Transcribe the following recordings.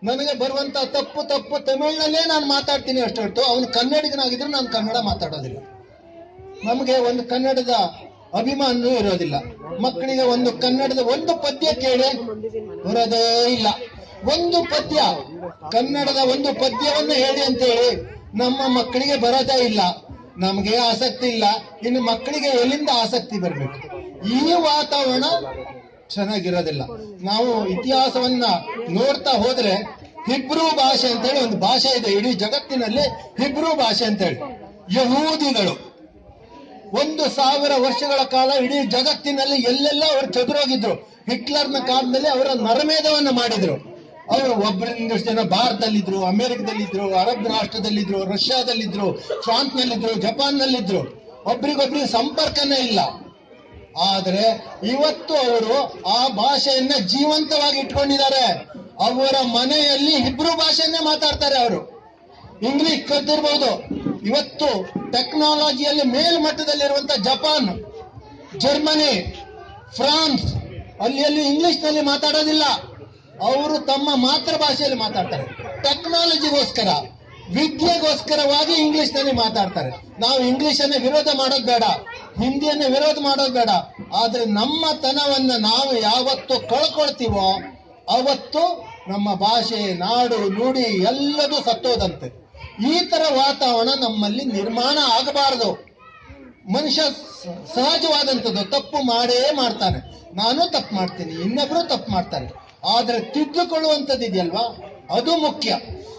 ನನಗೆ ಬರುವಂತ ತಪ್ಪು ತಪ್ಪು ತಮಿಳ್ನಲ್ಲೇ ನಾನು ಮಾತಾಡ್ತೀನಿ ಅಷ್ಟು ಹೊರತು ಅವನು ಕನ್ನಡಿಗನಾಗಿದ್ರು ನಾನು ಕನ್ನಡ ಮಾತಾಡೋದಿಲ್ಲ ನಮಗೆ ಒಂದು ಕನ್ನಡದ ಅಭಿಮಾನವೂ ಇರೋದಿಲ್ಲ ಮಕ್ಕಳಿಗೆ ಒಂದು ಕನ್ನಡದ ಒಂದು ಪದ್ಯ ಕೇಳಿ ಬರೋದೇ ಇಲ್ಲ ಒಂದು ಪದ್ಯ ಕನ್ನಡದ ಒಂದು ಪದ್ಯವನ್ನು ಹೇಳಿ ಅಂತೇಳಿ ನಮ್ಮ ಮಕ್ಕಳಿಗೆ ಬರೋದೇ ಇಲ್ಲ ನಮಗೆ ಆಸಕ್ತಿ ಇಲ್ಲ ಇನ್ನು ಮಕ್ಕಳಿಗೆ ಎಲ್ಲಿಂದ ಆಸಕ್ತಿ ಬರಬೇಕು ಈ ವಾತಾವರಣ ಚೆನ್ನಾಗಿರೋದಿಲ್ಲ ನಾವು ಇತಿಹಾಸವನ್ನ ನೋಡ್ತಾ ಹೋದ್ರೆ ಹಿಬ್ರೂ ಭಾಷೆ ಅಂತೇಳಿ ಒಂದು ಭಾಷೆ ಇದೆ ಇಡೀ ಜಗತ್ತಿನಲ್ಲಿ ಹಿಬ್ರೂ ಭಾಷೆ ಅಂತೇಳಿ ಯಹೂದಿಗಳು ಒಂದು ಸಾವಿರ ವರ್ಷಗಳ ಕಾಲ ಇಡೀ ಜಗತ್ತಿನಲ್ಲಿ ಎಲ್ಲೆಲ್ಲ ಅವರು ಚದುರೋಗಿದ್ರು ಹಿಟ್ಲರ್ನ ಕಾಲದಲ್ಲಿ ಅವರ ನರಮೇಧವನ್ನ ಮಾಡಿದ್ರು ಅವರು ಒಬ್ಬರಿಂದ ಜನ ಭಾರತದಲ್ಲಿದ್ರು ಅಮೆರಿಕದಲ್ಲಿದ್ರು ಅರಬ್ ರಾಷ್ಟ್ರದಲ್ಲಿದ್ರು ರಷ್ಯಾದಲ್ಲಿದ್ರು ಫ್ರಾನ್ಸ್ನಲ್ಲಿದ್ರು ಜಪಾನ್ನಲ್ಲಿದ್ರು ಒಬ್ರಿಗೊಬ್ರಿಗೆ ಸಂಪರ್ಕನೇ ಇಲ್ಲ ಆದರೆ ಇವತ್ತು ಅವರು ಆ ಭಾಷೆಯನ್ನ ಜೀವಂತವಾಗಿ ಇಟ್ಕೊಂಡಿದ್ದಾರೆ ಅವರ ಮನೆಯಲ್ಲಿ ಹಿಬ್ರು ಭಾಷೆಯನ್ನೇ ಮಾತಾಡ್ತಾರೆ ಅವರು ಇಂಗ್ಲಿಷ್ ಕಲ್ತಿರ್ಬೋದು ಇವತ್ತು ಟೆಕ್ನಾಲಜಿಯಲ್ಲಿ ಮೇಲ್ಮಟ್ಟದಲ್ಲಿರುವಂತ ಜಪಾನ್ ಜರ್ಮನಿ ಫ್ರಾನ್ಸ್ ಅಲ್ಲಿ ಅಲ್ಲಿ ಇಂಗ್ಲಿಷ್ ನಲ್ಲಿ ಮಾತಾಡೋದಿಲ್ಲ ಅವರು ತಮ್ಮ ಮಾತೃಭಾಷೆಯಲ್ಲಿ ಮಾತಾಡ್ತಾರೆ ಟೆಕ್ನಾಲಜಿಗೋಸ್ಕರ ವಿದ್ಯೆಗೋಸ್ಕರವಾಗಿ ಇಂಗ್ಲಿಷ್ ನಲ್ಲಿ ಮಾತಾಡ್ತಾರೆ ನಾವು ಇಂಗ್ಲಿಷ್ ಅನ್ನ ವಿರೋಧ ಮಾಡೋದು ಬೇಡ ಹಿಂದಿಯನ್ನ ವಿರೋಧ ಮಾಡೋದು ಬೇಡ ಆದ್ರೆ ನಮ್ಮ ತನವನ್ನ ನಾವು ಯಾವತ್ತು ಕಳ್ಕೊಳ್ತೀವೋ ಅವತ್ತು ನಮ್ಮ ಭಾಷೆ ನಾಡು ನುಡಿ ಎಲ್ಲದೂ ಸತ್ತೋದಂತೆ ಈ ತರ ವಾತಾವರಣ ನಮ್ಮಲ್ಲಿ ನಿರ್ಮಾಣ ಆಗಬಾರದು ಮನುಷ್ಯ ಸ- ಸಹಜವಾದಂಥದ್ದು ತಪ್ಪು ಮಾಡೇ ಮಾಡ್ತಾನೆ ನಾನು ತಪ್ಪು ಮಾಡ್ತೀನಿ ಇನ್ನೊಬ್ರು ತಪ್ಪು ಮಾಡ್ತಾರೆ ಆದ್ರೆ ತಿದ್ದುಕೊಳ್ಳುವಂಥದ್ದು ಇದೆಯಲ್ವಾ ಅದು ಮುಖ್ಯ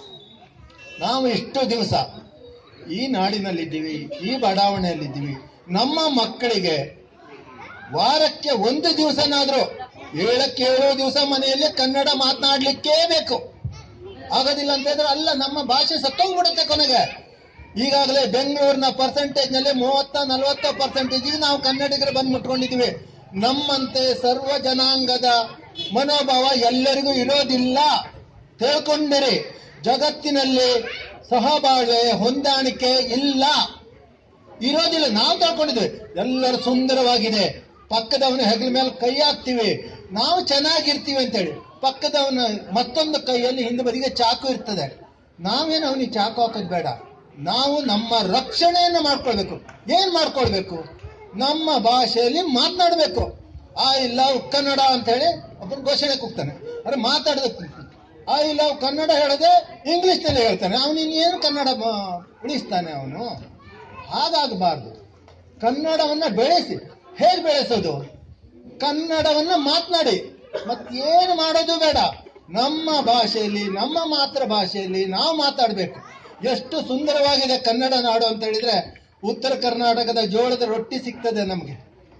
ನಾವು ಎಷ್ಟು ದಿವಸ ಈ ನಾಡಿನಲ್ಲಿದ್ದೀವಿ ಈ ಬಡಾವಣೆಯಲ್ಲಿದ್ದೀವಿ ನಮ್ಮ ಮಕ್ಕಳಿಗೆ ವಾರಕ್ಕೆ ಒಂದು ದಿವಸನಾದ್ರೂ ಏಳಕ್ಕೆ ಏಳು ದಿವಸ ಮನೆಯಲ್ಲಿ ಕನ್ನಡ ಮಾತನಾಡ್ಲಿಕ್ಕೇ ಬೇಕು ಆಗೋದಿಲ್ಲ ಅಂತ ಹೇಳಿದ್ರೆ ಅಲ್ಲ ನಮ್ಮ ಭಾಷೆ ಸತ್ತೋಗ್ಬಿಡುತ್ತೆ ಕೊನೆಗೆ ಈಗಾಗಲೇ ಬೆಂಗಳೂರಿನ ಪರ್ಸೆಂಟೇಜ್ ನಲ್ಲಿ ಮೂವತ್ತ ನಲವತ್ತ ಪರ್ಸೆಂಟೇಜ್ ನಾವು ಕನ್ನಡಿಗರು ಬಂದು ಮುಟ್ಕೊಂಡಿದ್ದೀವಿ ನಮ್ಮಂತೆ ಸರ್ವ ಜನಾಂಗದ ಮನೋಭಾವ ಎಲ್ಲರಿಗೂ ಇರೋದಿಲ್ಲ ತಿಳ್ಕೊಂಡಿರಿ ಜಗತ್ತಿನಲ್ಲಿ ಸಹಬಾಳ್ವೆ ಹೊಂದಾಣಿಕೆ ಇಲ್ಲ ಇರೋದಿಲ್ಲ ನಾವು ತಿಳ್ಕೊಂಡಿದ್ವಿ ಎಲ್ಲರೂ ಸುಂದರವಾಗಿದೆ ಪಕ್ಕದವನ ಹೆಗಲ ಮೇಲೆ ಕೈ ಹಾಕ್ತಿವಿ ನಾವು ಚೆನ್ನಾಗಿರ್ತೀವಿ ಅಂತೇಳಿ ಪಕ್ಕದವನ ಮತ್ತೊಂದು ಕೈಯಲ್ಲಿ ಹಿಂದೆ ಬದಿಗೆ ಚಾಕು ಇರ್ತದೆ ನಾವೇನು ಅವನಿಗೆ ಚಾಕು ಹಾಕೋದು ಬೇಡ ನಾವು ನಮ್ಮ ರಕ್ಷಣೆಯನ್ನು ಮಾಡ್ಕೊಳ್ಬೇಕು ಏನ್ ಮಾಡ್ಕೊಳ್ಬೇಕು ನಮ್ಮ ಭಾಷೆಯಲ್ಲಿ ಮಾತನಾಡಬೇಕು ಐ ಲವ್ ಕನ್ನಡ ಅಂತ ಹೇಳಿ ಒಬ್ಬನ ಘೋಷಣೆ ಕೂಗ್ತಾನೆ ಅರೆ ಮಾತಾಡೋದಕ್ಕೆ ಐ ಲವ್ ಕನ್ನಡ ಹೇಳದೆ ಇಂಗ್ಲಿಷ್ ನಲ್ಲಿ ಹೇಳ್ತಾನೆ ಅವನು ಇನ್ನೇನು ಕನ್ನಡ ಮ- ಉಳಿಸ್ತಾನೆ ಅವನು ಹಾಗಾಗಬಾರ್ದು ಕನ್ನಡವನ್ನ ಬೆಳೆಸಿ ಹೇಗೆ ಬೆಳೆಸೋದು ಕನ್ನಡವನ್ನ ಮಾತನಾಡಿ ಮತ್ತೇನು ಮಾಡೋದು ಬೇಡ ನಮ್ಮ ಭಾಷೆಯಲ್ಲಿ ನಮ್ಮ ಮಾತೃ ಭಾಷೆಯಲ್ಲಿ ನಾವು ಮಾತಾಡಬೇಕು ಎಷ್ಟು ಸುಂದರವಾಗಿದೆ ಕನ್ನಡ ನಾಡು ಅಂತ ಹೇಳಿದ್ರೆ ಉತ್ತರ ಕರ್ನಾಟಕದ ಜೋಳದ ರೊಟ್ಟಿ ಸಿಗ್ತದೆ ನಮಗೆ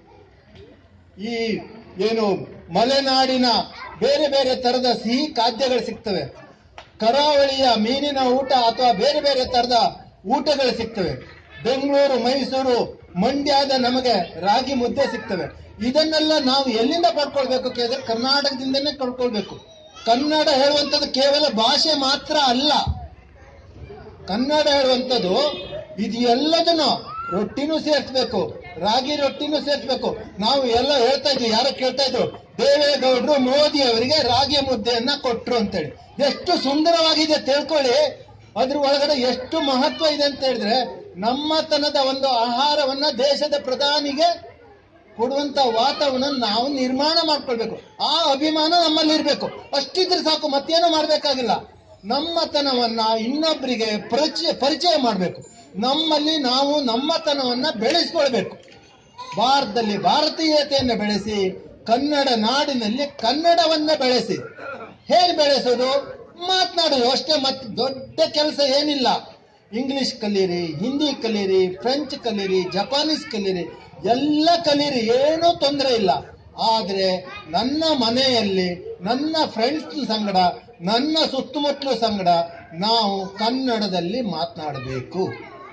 ಈ ಏನು ಮಲೆನಾಡಿನ ಬೇರೆ ಬೇರೆ ತರದ ಸಿಹಿ ಖಾದ್ಯಗಳು ಸಿಗ್ತವೆ ಕರಾವಳಿಯ ಮೀನಿನ ಊಟ ಅಥವಾ ಬೇರೆ ಬೇರೆ ತರದ ಊಟಗಳು ಸಿಗ್ತವೆ ಬೆಂಗಳೂರು ಮೈಸೂರು ಮಂಡ್ಯದ ನಮಗೆ ರಾಗಿ ಮುದ್ದೆ ಸಿಗ್ತವೆ ಇದನ್ನೆಲ್ಲ ನಾವು ಎಲ್ಲಿಂದ ಪಡ್ಕೊಳ್ಬೇಕು ಕೇಳಿದ್ರೆ ಕರ್ನಾಟಕದಿಂದನೇ ಪಡ್ಕೊಳ್ಬೇಕು ಕನ್ನಡ ಹೇಳುವಂಥದ್ದು ಕೇವಲ ಭಾಷೆ ಮಾತ್ರ ಅಲ್ಲ ಕನ್ನಡ ಹೇಳುವಂಥದ್ದು ಇದು ಎಲ್ಲದನ್ನು ರೊಟ್ಟಿನೂ ಸೇರ್ಸ್ಬೇಕು ರಾಗಿ ರೊಟ್ಟಿನೂ ಸೇರ್ಸ್ಬೇಕು ನಾವು ಎಲ್ಲ ಹೇಳ್ತಾ ಇದ್ವಿ ಯಾರೋ ಕೇಳ್ತಾ ಇದ್ರು ದೇವೇಗೌಡರು ಮೋದಿ ಅವರಿಗೆ ರಾಗಿ ಮುದ್ದೆಯನ್ನ ಕೊಟ್ರು ಅಂತೇಳಿ ಎಷ್ಟು ಸುಂದರವಾಗಿದೆ ತಿಳ್ಕೊಳ್ಳಿ ಅದ್ರ ಒಳಗಡೆ ಎಷ್ಟು ಮಹತ್ವ ಇದೆ ಅಂತ ಹೇಳಿದ್ರೆ ನಮ್ಮತನದ ಒಂದು ಆಹಾರವನ್ನ ದೇಶದ ಪ್ರಧಾನಿಗೆ ಕೊಡುವಂತ ವಾತಾವರಣ ನಾವು ನಿರ್ಮಾಣ ಮಾಡ್ಕೊಳ್ಬೇಕು ಆ ಅಭಿಮಾನ ನಮ್ಮಲ್ಲಿ ಇರ್ಬೇಕು ಅಷ್ಟಿದ್ರೆ ಸಾಕು ಮತ್ತೇನು ಮಾಡ್ಬೇಕಾಗಿಲ್ಲ ನಮ್ಮತನವನ್ನ ಇನ್ನೊಬ್ಬರಿಗೆ ಪರಿಚಯ ಪರಿಚಯ ಮಾಡಬೇಕು ನಮ್ಮಲ್ಲಿ ನಾವು ನಮ್ಮತನವನ್ನ ಬೆಳೆಸ್ಕೊಳ್ಬೇಕು ಭಾರತದಲ್ಲಿ ಭಾರತೀಯತೆಯನ್ನು ಬೆಳೆಸಿ ಕನ್ನಡ ನಾಡಿನಲ್ಲಿ ಕನ್ನಡವನ್ನ ಬೆಳೆಸಿ ಹೇಗೆ ಬೆಳೆಸೋದು ಮಾತನಾಡೋದು ಅಷ್ಟೇ ಮತ್ತೆ ದೊಡ್ಡ ಕೆಲಸ ಏನಿಲ್ಲ ಇಂಗ್ಲಿಷ್ ಕಲೀರಿ ಹಿಂದಿ ಕಲೀರಿ ಫ್ರೆಂಚ್ ಕಲೀರಿ ಜಪಾನೀಸ್ ಕಲೀರಿ ಎಲ್ಲ ಕಲೀರಿ ಏನೂ ತೊಂದರೆ ಇಲ್ಲ ಆದ್ರೆ ನನ್ನ ಮನೆಯಲ್ಲಿ ನನ್ನ ಫ್ರೆಂಡ್ಸ್ ಸಂಗಡ ನನ್ನ ಸುತ್ತಮುತ್ತಲ ಸಂಗಡ ನಾವು ಕನ್ನಡದಲ್ಲಿ ಮಾತನಾಡಬೇಕು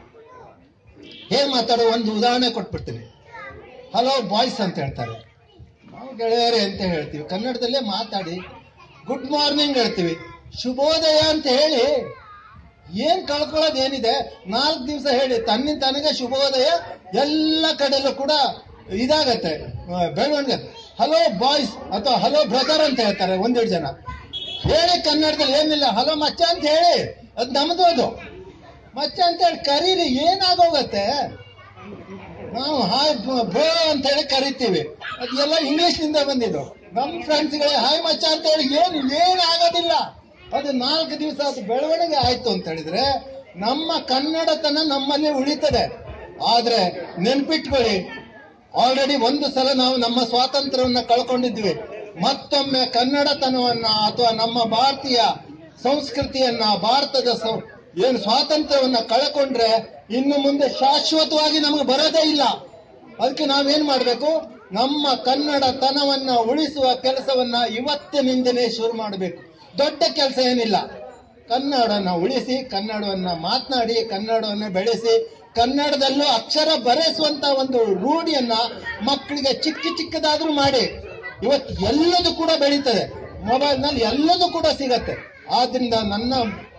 ಹೇಗೆ ಮಾತಾಡೋ ಒಂದು ಉದಾಹರಣೆ ಕೊಟ್ಬಿಡ್ತೀನಿ ಹಲೋ ಬಾಯ್ಸ್ ಅಂತ ಹೇಳ್ತಾರೆ ನಾವು ಗೆಳೆಯರೇ ಅಂತ ಹೇಳ್ತೀವಿ ಕನ್ನಡದಲ್ಲೇ ಮಾತಾಡಿ ಗುಡ್ ಮಾರ್ನಿಂಗ್ ಹೇಳ್ತೀವಿ ಶುಭೋದಯ ಅಂತ ಹೇಳಿ ಏನ್ ಕಳ್ಕೊಳ್ಳೋದು ಏನಿದೆ ನಾಲ್ಕು ದಿವಸ ಹೇಳಿ ತನ್ನಿಂದ ತನಗೆ ಶುಭೋದಯ ಎಲ್ಲ ಕಡೆಯಲ್ಲೂ ಕೂಡ ಇದಾಗತ್ತೆ ಆ, ಬೆಳವಣಿಗೆ ಹಲೋ ಬಾಯ್ಸ್ ಅಥವಾ ಹಲೋ ಬ್ರದರ್ ಅಂತ ಹೇಳ್ತಾರೆ ಒಂದೆರಡು ಜನ ಹೇಳಿ ಕನ್ನಡದಲ್ಲಿ ಏನಿಲ್ಲ ಹಲೋ ಮಚ್ಚ ಅಂತ ಹೇಳಿ ಅದು ನಮ್ದು ಅದು ಮಚ್ಚ ಅಂತ ಹೇಳಿ ಕರೀರಿ ಏನಾಗೋಗತ್ತೆ ನಾವು ಹಾಯ್ ಬ್ರೋ ಅಂತ ಹೇಳಿ ಕರಿತೀವಿ ಅದೆಲ್ಲ ಇಂಗ್ಲಿಷ್ ನಿಂದ ಬಂದಿದ್ದು ನಮ್ ಫ್ರೆಂಡ್ಸ್ಗಳೇ ಹಾಯ್ ಮಚ್ಚ ಅಂತ ಹೇಳಿ ಏನ್ ಏನ್ ಆಗೋದಿಲ್ಲ ಅದು ನಾಲ್ಕು ದಿವಸ ಅದು ಬೆಳವಣಿಗೆ ಆಯ್ತು ಅಂತ ಹೇಳಿದ್ರೆ ನಮ್ಮ ಕನ್ನಡತನ ನಮ್ಮಲ್ಲಿ ಉಳಿತದೆ ಆದ್ರೆ ನೆನ್ಪಿಟ್ಕೊಳ್ಳಿ ಆಲ್ರೆಡಿ ಒಂದು ಸಲ ನಾವು ನಮ್ಮ ಸ್ವಾತಂತ್ರ್ಯವನ್ನ ಕಳ್ಕೊಂಡಿದ್ವಿ ಮತ್ತೊಮ್ಮೆ ಕನ್ನಡತನವನ್ನ ಅಥವಾ ನಮ್ಮ ಭಾರತೀಯ ಸಂಸ್ಕೃತಿಯನ್ನ ಭಾರತದ ಸಂ- ಏನು ಸ್ವಾತಂತ್ರ್ಯವನ್ನ ಕಳ್ಕೊಂಡ್ರೆ ಇನ್ನು ಮುಂದೆ ಶಾಶ್ವತವಾಗಿ ನಮಗೆ ಬರೋದೇ ಇಲ್ಲ ಅದಕ್ಕೆ ನಾವೇನ್ ಮಾಡಬೇಕು ನಮ್ಮ ಕನ್ನಡತನವನ್ನ ಉಳಿಸುವ ಕೆಲಸವನ್ನ ಇವತ್ತಿನಿಂದಲೇ ಶುರು ಮಾಡಬೇಕು ದೊಡ್ಡ ಕೆಲಸ ಏನಿಲ್ಲ ಕನ್ನಡನ ಉಳಿಸಿ ಕನ್ನಡವನ್ನ ಮಾತನಾಡಿ ಕನ್ನಡವನ್ನ ಬೆಳೆಸಿ ಕನ್ನಡದಲ್ಲೂ ಅಕ್ಷರ ಬರೆಸುವಂತ ಒಂದು ರೂಢಿಯನ್ನ ಮಕ್ಕಳಿಗೆ ಚಿಕ್ಕ ಚಿಕ್ಕದಾದ್ರೂ ಮಾಡಿ ಇವತ್ತು ಎಲ್ಲದೂ ಕೂಡ ಬೆಳೀತದೆ ಮೊಬೈಲ್ ನಲ್ಲಿ ಎಲ್ಲದೂ ಕೂಡ ಸಿಗತ್ತೆ ಆದ್ರಿಂದ ನನ್ನ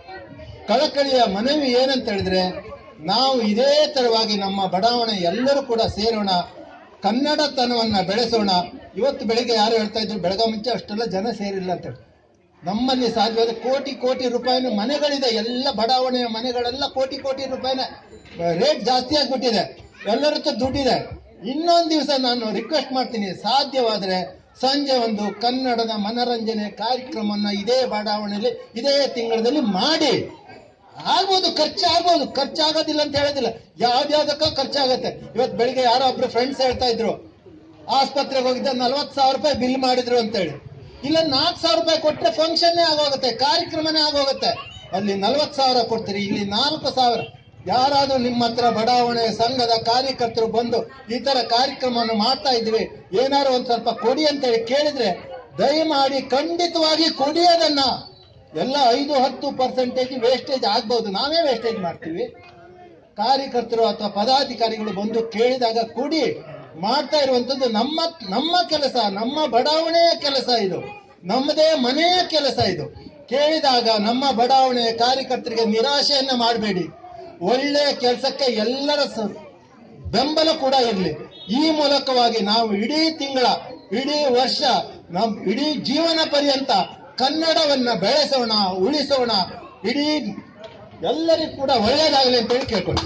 ಕಳಕಳಿಯ ಮನವಿ ಏನಂತ ಹೇಳಿದ್ರೆ ನಾವು ಇದೇ ತರವಾಗಿ ನಮ್ಮ ಬಡಾವಣೆ ಎಲ್ಲರೂ ಕೂಡ ಸೇರೋಣ ಕನ್ನಡತನವನ್ನ ಬೆಳೆಸೋಣ ಇವತ್ತು ಬೆಳಿಗ್ಗೆ ಯಾರು ಹೇಳ್ತಾ ಇದ್ರು ಬೆಳಗ್ಗೆ ಮುಂಚೆ ಅಷ್ಟೆಲ್ಲ ಜನ ಸೇರಿಲ್ಲ ಅಂತ ಹೇಳಿ ನಮ್ಮಲ್ಲಿ ಸಾಧ್ಯವಾದ ಕೋಟಿ ಕೋಟಿ ರೂಪಾಯಿನ ಮನೆಗಳಿದೆ ಎಲ್ಲ ಬಡಾವಣೆಯ ಮನೆಗಳೆಲ್ಲ ಕೋಟಿ ಕೋಟಿ ರೂಪಾಯಿನ ರೇಟ್ ಜಾಸ್ತಿ ಆಗ್ಬಿಟ್ಟಿದೆ ಎಲ್ಲರ ಹತ್ರ ದುಡ್ಡಿದೆ ಇನ್ನೊಂದು ದಿವಸ ನಾನು ರಿಕ್ವೆಸ್ಟ್ ಮಾಡ್ತೀನಿ ಸಾಧ್ಯವಾದ್ರೆ ಸಂಜೆ ಒಂದು ಕನ್ನಡದ ಮನರಂಜನೆ ಕಾರ್ಯಕ್ರಮವನ್ನ ಇದೇ ಬಡಾವಣೆಯಲ್ಲಿ ಇದೇ ತಿಂಗಳಲ್ಲಿ ಮಾಡಿ ಆಗ್ಬೋದು ಖರ್ಚಾಗ್ಬೋದು ಖರ್ಚಾಗೋದಿಲ್ಲ ಅಂತ ಹೇಳೋದಿಲ್ಲ ಯಾವ್ದ್ಯಾವ್ದಕ್ಕ ಖರ್ಚಾಗತ್ತೆ ಇವತ್ತು ಬೆಳಿಗ್ಗೆ ಯಾರೋ ಒಬ್ರು ಫ್ರೆಂಡ್ಸ್ ಹೇಳ್ತಾ ಇದ್ರು ಆಸ್ಪತ್ರೆಗೆ ಹೋಗಿದ್ದ ನಲ್ವತ್ತು ಸಾವಿರ ರೂಪಾಯಿ ಬಿಲ್ ಮಾಡಿದ್ರು ಅಂತೇಳಿ ಇಲ್ಲ ನಾಲ್ಕು ಸಾವಿರ ರೂಪಾಯಿ ಕೊಟ್ರೆ ಫಂಕ್ಷನ್ನೇ ಆಗೋಗುತ್ತೆ ಕಾರ್ಯಕ್ರಮನೇ ಆಗೋಗುತ್ತೆ ಅಲ್ಲಿ ನಲ್ವತ್ತು ಸಾವಿರ ಕೊಡ್ತೀರಿ ಇಲ್ಲಿ ನಾಲ್ಕು ಸಾವಿರ ಯಾರಾದ್ರೂ ನಿಮ್ಮ ಹತ್ರ ಬಡಾವಣೆ ಸಂಘದ ಕಾರ್ಯಕರ್ತರು ಬಂದು ಈ ತರ ಕಾರ್ಯಕ್ರಮವನ್ನು ಮಾಡ್ತಾ ಇದ್ವಿ ಏನಾದ್ರು ಒಂದ್ ಸ್ವಲ್ಪ ಕೊಡಿ ಅಂತೇಳಿ ಕೇಳಿದ್ರೆ ದಯಮಾಡಿ ಖಂಡಿತವಾಗಿ ಕೊಡಿ ಅದನ್ನ ಎಲ್ಲ ಐದು ಹತ್ತು ಪರ್ಸೆಂಟೇಜ್ ವೇಸ್ಟೇಜ್ ಆಗ್ಬಹುದು ನಾವೇ ವೇಸ್ಟೇಜ್ ಮಾಡ್ತೀವಿ ಕಾರ್ಯಕರ್ತರು ಅಥವಾ ಪದಾಧಿಕಾರಿಗಳು ಬಂದು ಕೇಳಿದಾಗ ಕೊಡಿ ಮಾಡ್ತಾ ಇರುವಂತದ್ದು ನಮ್ಮ ನಮ್ಮ ಕೆಲಸ ನಮ್ಮ ಬಡಾವಣೆಯ ಕೆಲಸ ಇದು ನಮ್ಮದೇ ಮನೆಯ ಕೆಲಸ ಇದು ಕೇಳಿದಾಗ ನಮ್ಮ ಬಡಾವಣೆಯ ಕಾರ್ಯಕರ್ತರಿಗೆ ನಿರಾಶೆಯನ್ನ ಮಾಡಬೇಡಿ ಒಳ್ಳೆಯ ಕೆಲಸಕ್ಕೆ ಎಲ್ಲರ ಸ- ಬೆಂಬಲ ಕೂಡ ಇರಲಿ ಈ ಮೂಲಕವಾಗಿ ನಾವು ಇಡೀ ತಿಂಗಳ ಇಡೀ ವರ್ಷ ನಮ್ ಇಡೀ ಜೀವನ ಪರ್ಯಂತ ಕನ್ನಡವನ್ನ ಬೆಳೆಸೋಣ ಉಳಿಸೋಣ ಇಡೀ ಎಲ್ಲರಿಗೂ ಕೂಡ ಒಳ್ಳೇದಾಗಲಿ ಅಂತೇಳಿ ಕೇಳ್ಕೊಳ್ಳಿ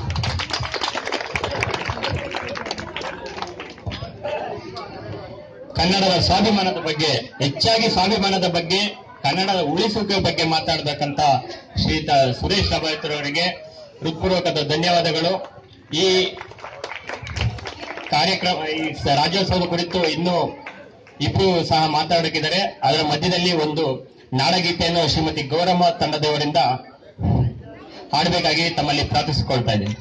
ಕನ್ನಡದ ಸ್ವಾಭಿಮಾನದ ಬಗ್ಗೆ ಹೆಚ್ಚಾಗಿ ಸ್ವಾಭಿಮಾನದ ಬಗ್ಗೆ ಕನ್ನಡದ ಉಳಿಸುವಿಕೆ ಬಗ್ಗೆ ಮಾತಾಡಬೇಕಂತ ಶ್ರೀಯುತ ಸುರೇಶ್ ಅವರಿಗೆ ಹೃತ್ಪೂರ್ವಕದ ಧನ್ಯವಾದಗಳು ಈ ಕಾರ್ಯಕ್ರಮ ಈ ಸ- ರಾಜ್ಯೋತ್ಸವದ ಕುರಿತು ಇನ್ನೂ ಇಬ್ರು ಸಹ ಮಾತಾಡೋಕಿದ್ದಾರೆ ಅದರ ಮಧ್ಯದಲ್ಲಿ ಒಂದು ನಾಡಗೀತೆಯನ್ನು ಶ್ರೀಮತಿ ಗೌರಮ್ಮ ತಂಡದವರಿಂದ ಹಾಡಬೇಕಾಗಿ ತಮ್ಮಲ್ಲಿ ಪ್ರಾರ್ಥಿಸಿಕೊಳ್ತಾ ಇದ್ದೀನಿ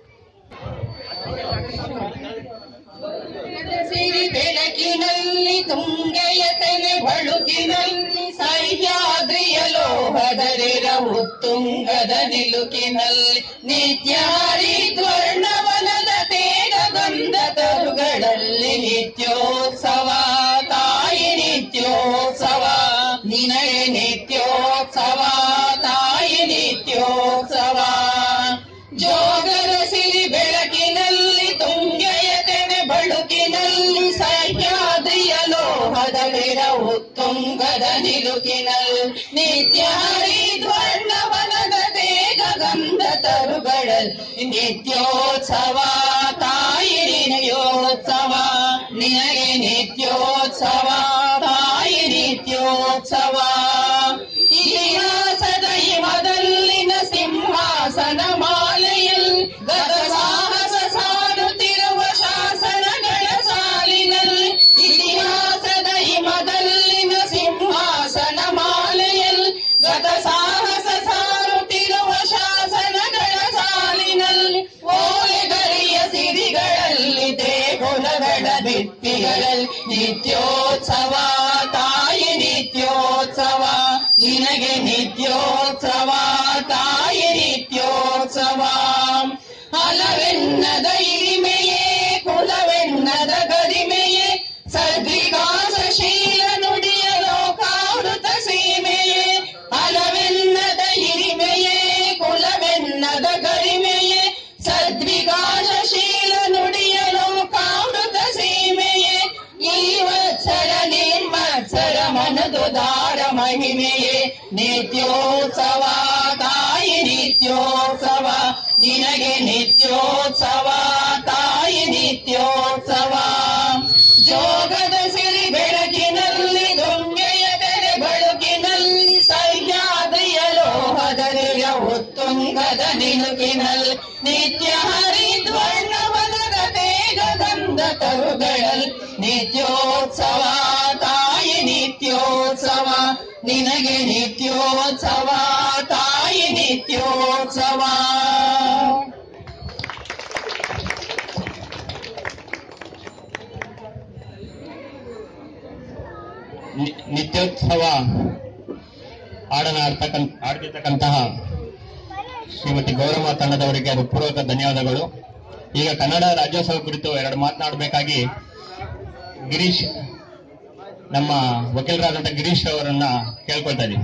ಸಿರಿ ಬೆಳಕಿನಲ್ಲಿ ತುಂಗೆಯ ತಲೆ ಬಳುಕಿನಲ್ಲಿ ಸಹ್ಯಾದ್ರಿಯ ಲೋಹದರಿರ ಉತ್ತುಂಗದ ನಿಲುಕಿನಲ್ಲಿ ನಿತ್ಯ ಹರಿದ್ವರ್ಣವನದ ತೇಗ ಗಂಧ ತರುಗಳಲ್ಲಿ ನಿತ್ಯೋತ್ಸವ ತಾಯಿ ನಿತ್ಯೋತ್ಸವ ನಿನಗೆ ನಿತ್ಯೋತ್ಸವ ತಾಯಿ ನಿತ್ಯೋತ್ಸವ ಜೋಗದ ಸಿರಿ ಬೆಳಕಿನಲ್ಲಿ ತುಂಗೆಯ ತೆನೆ ಬಳುಕಿನಲ್ಲಿ ಸಹ್ಯಾದ್ರಿಯ ಲೋಹದ ವಿರವು ತುಂಗದ ನಿಲುಕಿನಲ್ಲಿ ನಿತ್ಯ ಹರಿದ್ವರ್ಣವನದ ತೇಗ ಗಂಧ ತರುಗಳಲ್ಲಿ ನಿತ್ಯೋತ್ಸವ ತಾಯಿ ನಿತ್ಯೋತ್ಸವ ನಿನಗೆ ನಿತ್ಯೋತ್ಸವ ತಾಯಿ ನಿತ್ಯೋತ್ಸವ ಇತಿಹಾಸದ ಹಿಮದಲ್ಲಿನ ಸಿಂಹಾಸನ ಮಾಲೆಯಲ್ಲಿ ಗತ ಸಾಹಸ ಸಾರುತ್ತಿರುವ ಶಾಸನಗಳ ಸಾಲಿನಲ್ಲಿ ಇತಿಹಾಸದ ಹಿಮದಲ್ಲಿನ ಸಿಂಹಾಸನ ಮಾಲೆಯಲ್ಲಿ ಗತ ಸಾಹಸ ಸಾರುತ್ತಿರುವ ಶಾಸನಗಳ ಸಾಲಿನಲ್ಲಿ ಓಲೆಗರಿಯ ಸಿರಿಗಳಲ್ಲಿ ದೇಗುಲಗಳ ಭಿತ್ತಿಗಳಲ್ಲಿ ನಿತ್ಯೋತ್ಸವ ತಾಯಿ ನಿತ್ಯೋತ್ಸವ ನಿನಗೆ ನಿತ್ಯೋತ್ಸವ ತಾಯಿ ನಿತ್ಯೋತ್ಸವ ಹಲವೆನ್ನದ ಇರಿಮೆಯೇ ಕುಲವೆನ್ನದ ಗರಿಮೆಯೇ ಸದ್ವಿಕಾಸಶೀಲ ನುಡಿಯ ಲೋಕಾವೃತ ಸೀಮೆಯೇ ಹಲವೆನ್ನದ ಹಿರಿಮೆಯೇ ಕುಲವೆನ್ನದ ಗರಿಮೆಯೇ ಸದ್ವಿಕಾಸಶೀಲ ನುಡಿಯ ಲೋಕಾವೃತ ಸೀಮೆಯೇ ಈ ವತ್ಸರ ನಿರ್ಮತ್ಸರ ಮನದುದಾರ ಮಹಿಮೆಯೇ ನಿತ್ಯೋತ್ಸವ ತಾಯಿ ನಿತ್ಯೋತ್ಸವ ನಿನಗೆ ನಿತ್ಯೋತ್ಸವ ತಾಯಿ ನಿತ್ಯೋತ್ಸವ ಜೋಗದ ಸಿರಿ ಬೆಳಕಿನಲ್ಲಿ ದುಂಗೆಯ ತೆರೆ ಬಳುಕಿನಲ್ಲಿ ಸಹ್ಯಾದ್ರಿಯ ಲೋಹದರಿಯ ಉತ್ತುಂಗದ ನಿಲುಕಿನಲ್ಲಿ ನಿತ್ಯ ಹರಿದ್ವರ್ಣವನದ ತೇಜ ಗಂಧ ತರುಗಳಲ್ಲಿ ನಿತ್ಯೋತ್ಸವ ತಾಯಿ ನಿತ್ಯೋತ್ಸವ ನಿನಗೆ ನಿತ್ಯೋತ್ಸವ ತಾಯಿ ನಿತ್ಯೋತ್ಸವ ನಿ- ನಿತ್ಯೋತ್ಸವ ಹಾಡನ್ನು ಆಡ್ತಕ್ಕಂತ ಆಡ್ತಿರ್ತಕ್ಕಂತಹ ಶ್ರೀಮತಿ ಗೌರಮ್ಮ ತಂಡದವರಿಗೆ ಹೃತ್ಪೂರ್ವಕ ಧನ್ಯವಾದಗಳು ಈಗ ಕನ್ನಡ ರಾಜ್ಯೋತ್ಸವ ಕುರಿತು ಎರಡು ಮಾತನಾಡಬೇಕಾಗಿ ಗಿರೀಶ್ ನಮ್ಮ ವಕೀಲರಾದಂಥ ಗಿರೀಶ್ ಅವರನ್ನ ಕೇಳ್ಕೊಳ್ತಾ ಇದ್ದೀವಿ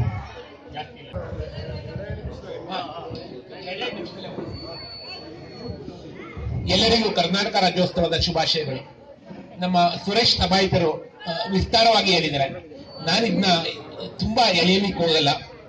ಎಲ್ಲರಿಗೂ ಕರ್ನಾಟಕ ರಾಜ್ಯೋತ್ಸವದ ಶುಭಾಶಯಗಳು ನಮ್ಮ ಸುರೇಶ್ ಸಭಾಯಿತರು ಆ, ವಿಸ್ತಾರವಾಗಿ ಹೇಳಿದ್ದಾರೆ ನಾನಿದ್ನ ತುಂಬಾ ಎಳೆಯಲಿಕ್ಕೆ ಹೋಗಲ್ಲ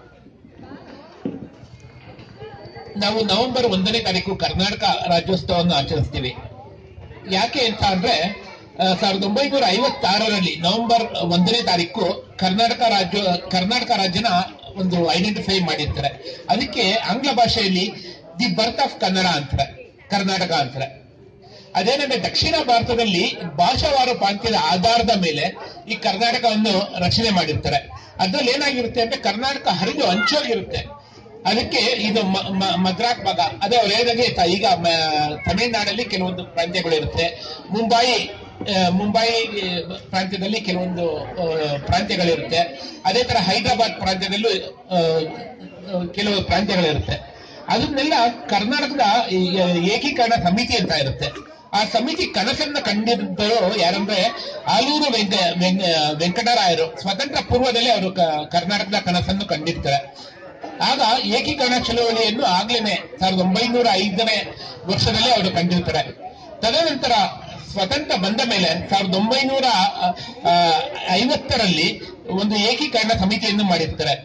ನಾವು ನವೆಂಬರ್ ಒಂದನೇ ತಾರೀಕು ಕರ್ನಾಟಕ ರಾಜ್ಯೋತ್ಸವವನ್ನು ಆಚರಿಸ್ತೀವಿ ಯಾಕೆ ಅಂತ ಅಂದ್ರೆ ಆ, ಸಾವಿರದ ಒಂಬೈನೂರ ಐವತ್ತಾರರಲ್ಲಿ ನವೆಂಬರ್ ಒಂದನೇ ತಾರೀಕು ಕರ್ನಾಟಕ ರಾಜ್ಯ ಕರ್ನಾಟಕ ರಾಜ್ಯನ ಒಂದು ಐಡೆಂಟಿಫೈ ಮಾಡಿರ್ತಾರೆ ಅದಕ್ಕೆ ಆಂಗ್ಲ ಭಾಷೆಯಲ್ಲಿ ದಿ ಬರ್ತ್ ಆಫ್ ಕನ್ನಡ ಅಂತಾರೆ ಕರ್ನಾಟಕ ಅಂತಾರೆ ಅದೇನಂದ್ರೆ ದಕ್ಷಿಣ ಭಾರತದಲ್ಲಿ ಭಾಷಾವಾರು ಪ್ರಾಂತ್ಯದ ಆಧಾರದ ಮೇಲೆ ಈ ಕರ್ನಾಟಕವನ್ನು ರಚನೆ ಮಾಡಿರ್ತಾರೆ ಅದ್ರಲ್ಲಿ ಏನಾಗಿರುತ್ತೆ ಅಂದ್ರೆ ಕರ್ನಾಟಕ ಹರಿದು ಹಂಚೋಗಿರುತ್ತೆ ಅದಕ್ಕೆ ಇದು ಮ- ಮ- ಮದ್ರಾಸ್ ಭಾಗ ಅದೇ ಅವ್ರು ಹೇಳಿದಾಗೆ ತ- ಈಗ ಮ- ತಮಿಳುನಾಡಲ್ಲಿ ಕೆಲವೊಂದು ಪ್ರಾಂತ್ಯಗಳು ಇರುತ್ತೆ ಮುಂಬೈ ಆ, ಮುಂಬೈ ಆ, ಪ್ರಾಂತ್ಯದಲ್ಲಿ ಕೆಲವೊಂದು ಆ, ಪ್ರಾಂತ್ಯಗಳಿರುತ್ತೆ ಅದೇ ತರ ಹೈದರಾಬಾದ್ ಪ್ರಾಂತ್ಯದಲ್ಲೂ ಆ, ಆ, ಕೆಲವು ಪ್ರಾಂತ್ಯಗಳಿರುತ್ತೆ ಅದನ್ನೆಲ್ಲ ಕರ್ನಾಟಕದ ಈ ಏಕೀಕರಣ ಸಮಿತಿ ಅಂತ ಇರುತ್ತೆ ಆ ಸಮಿತಿ ಕನಸನ್ನ ಕಂಡಿದ್ದರು ಯಾರಂದ್ರೆ ಆಲೂರು ವೆಂಕ ವೆಂಕ- ವೆಂಕಟರಾಯರು ಸ್ವತಂತ್ರ ಪೂರ್ವದಲ್ಲಿ ಅವರು ಕ- ಕರ್ನಾಟಕದ ಕನಸನ್ನು ಕಂಡಿರ್ತಾರೆ ಆಗ ಏಕೀಕರಣ ಚಳವಳಿಯನ್ನು ಆಗ್ಲೇನೆ ಸಾವಿರದ ಒಂಬೈನೂರ ಐದನೇ ವರ್ಷದಲ್ಲಿ ಅವರು ಕಂಡಿರ್ತಾರೆ ತದನಂತರ ಸ್ವತಂತ್ರ ಬಂದ ಮೇಲೆ ಸಾವಿರದ ಒಂಬೈನೂರ ಆ, ಆ, ಐವತ್ತರಲ್ಲಿ ಒಂದು ಏಕೀಕರಣ ಸಮಿತಿಯನ್ನು ಮಾಡಿರ್ತಾರೆ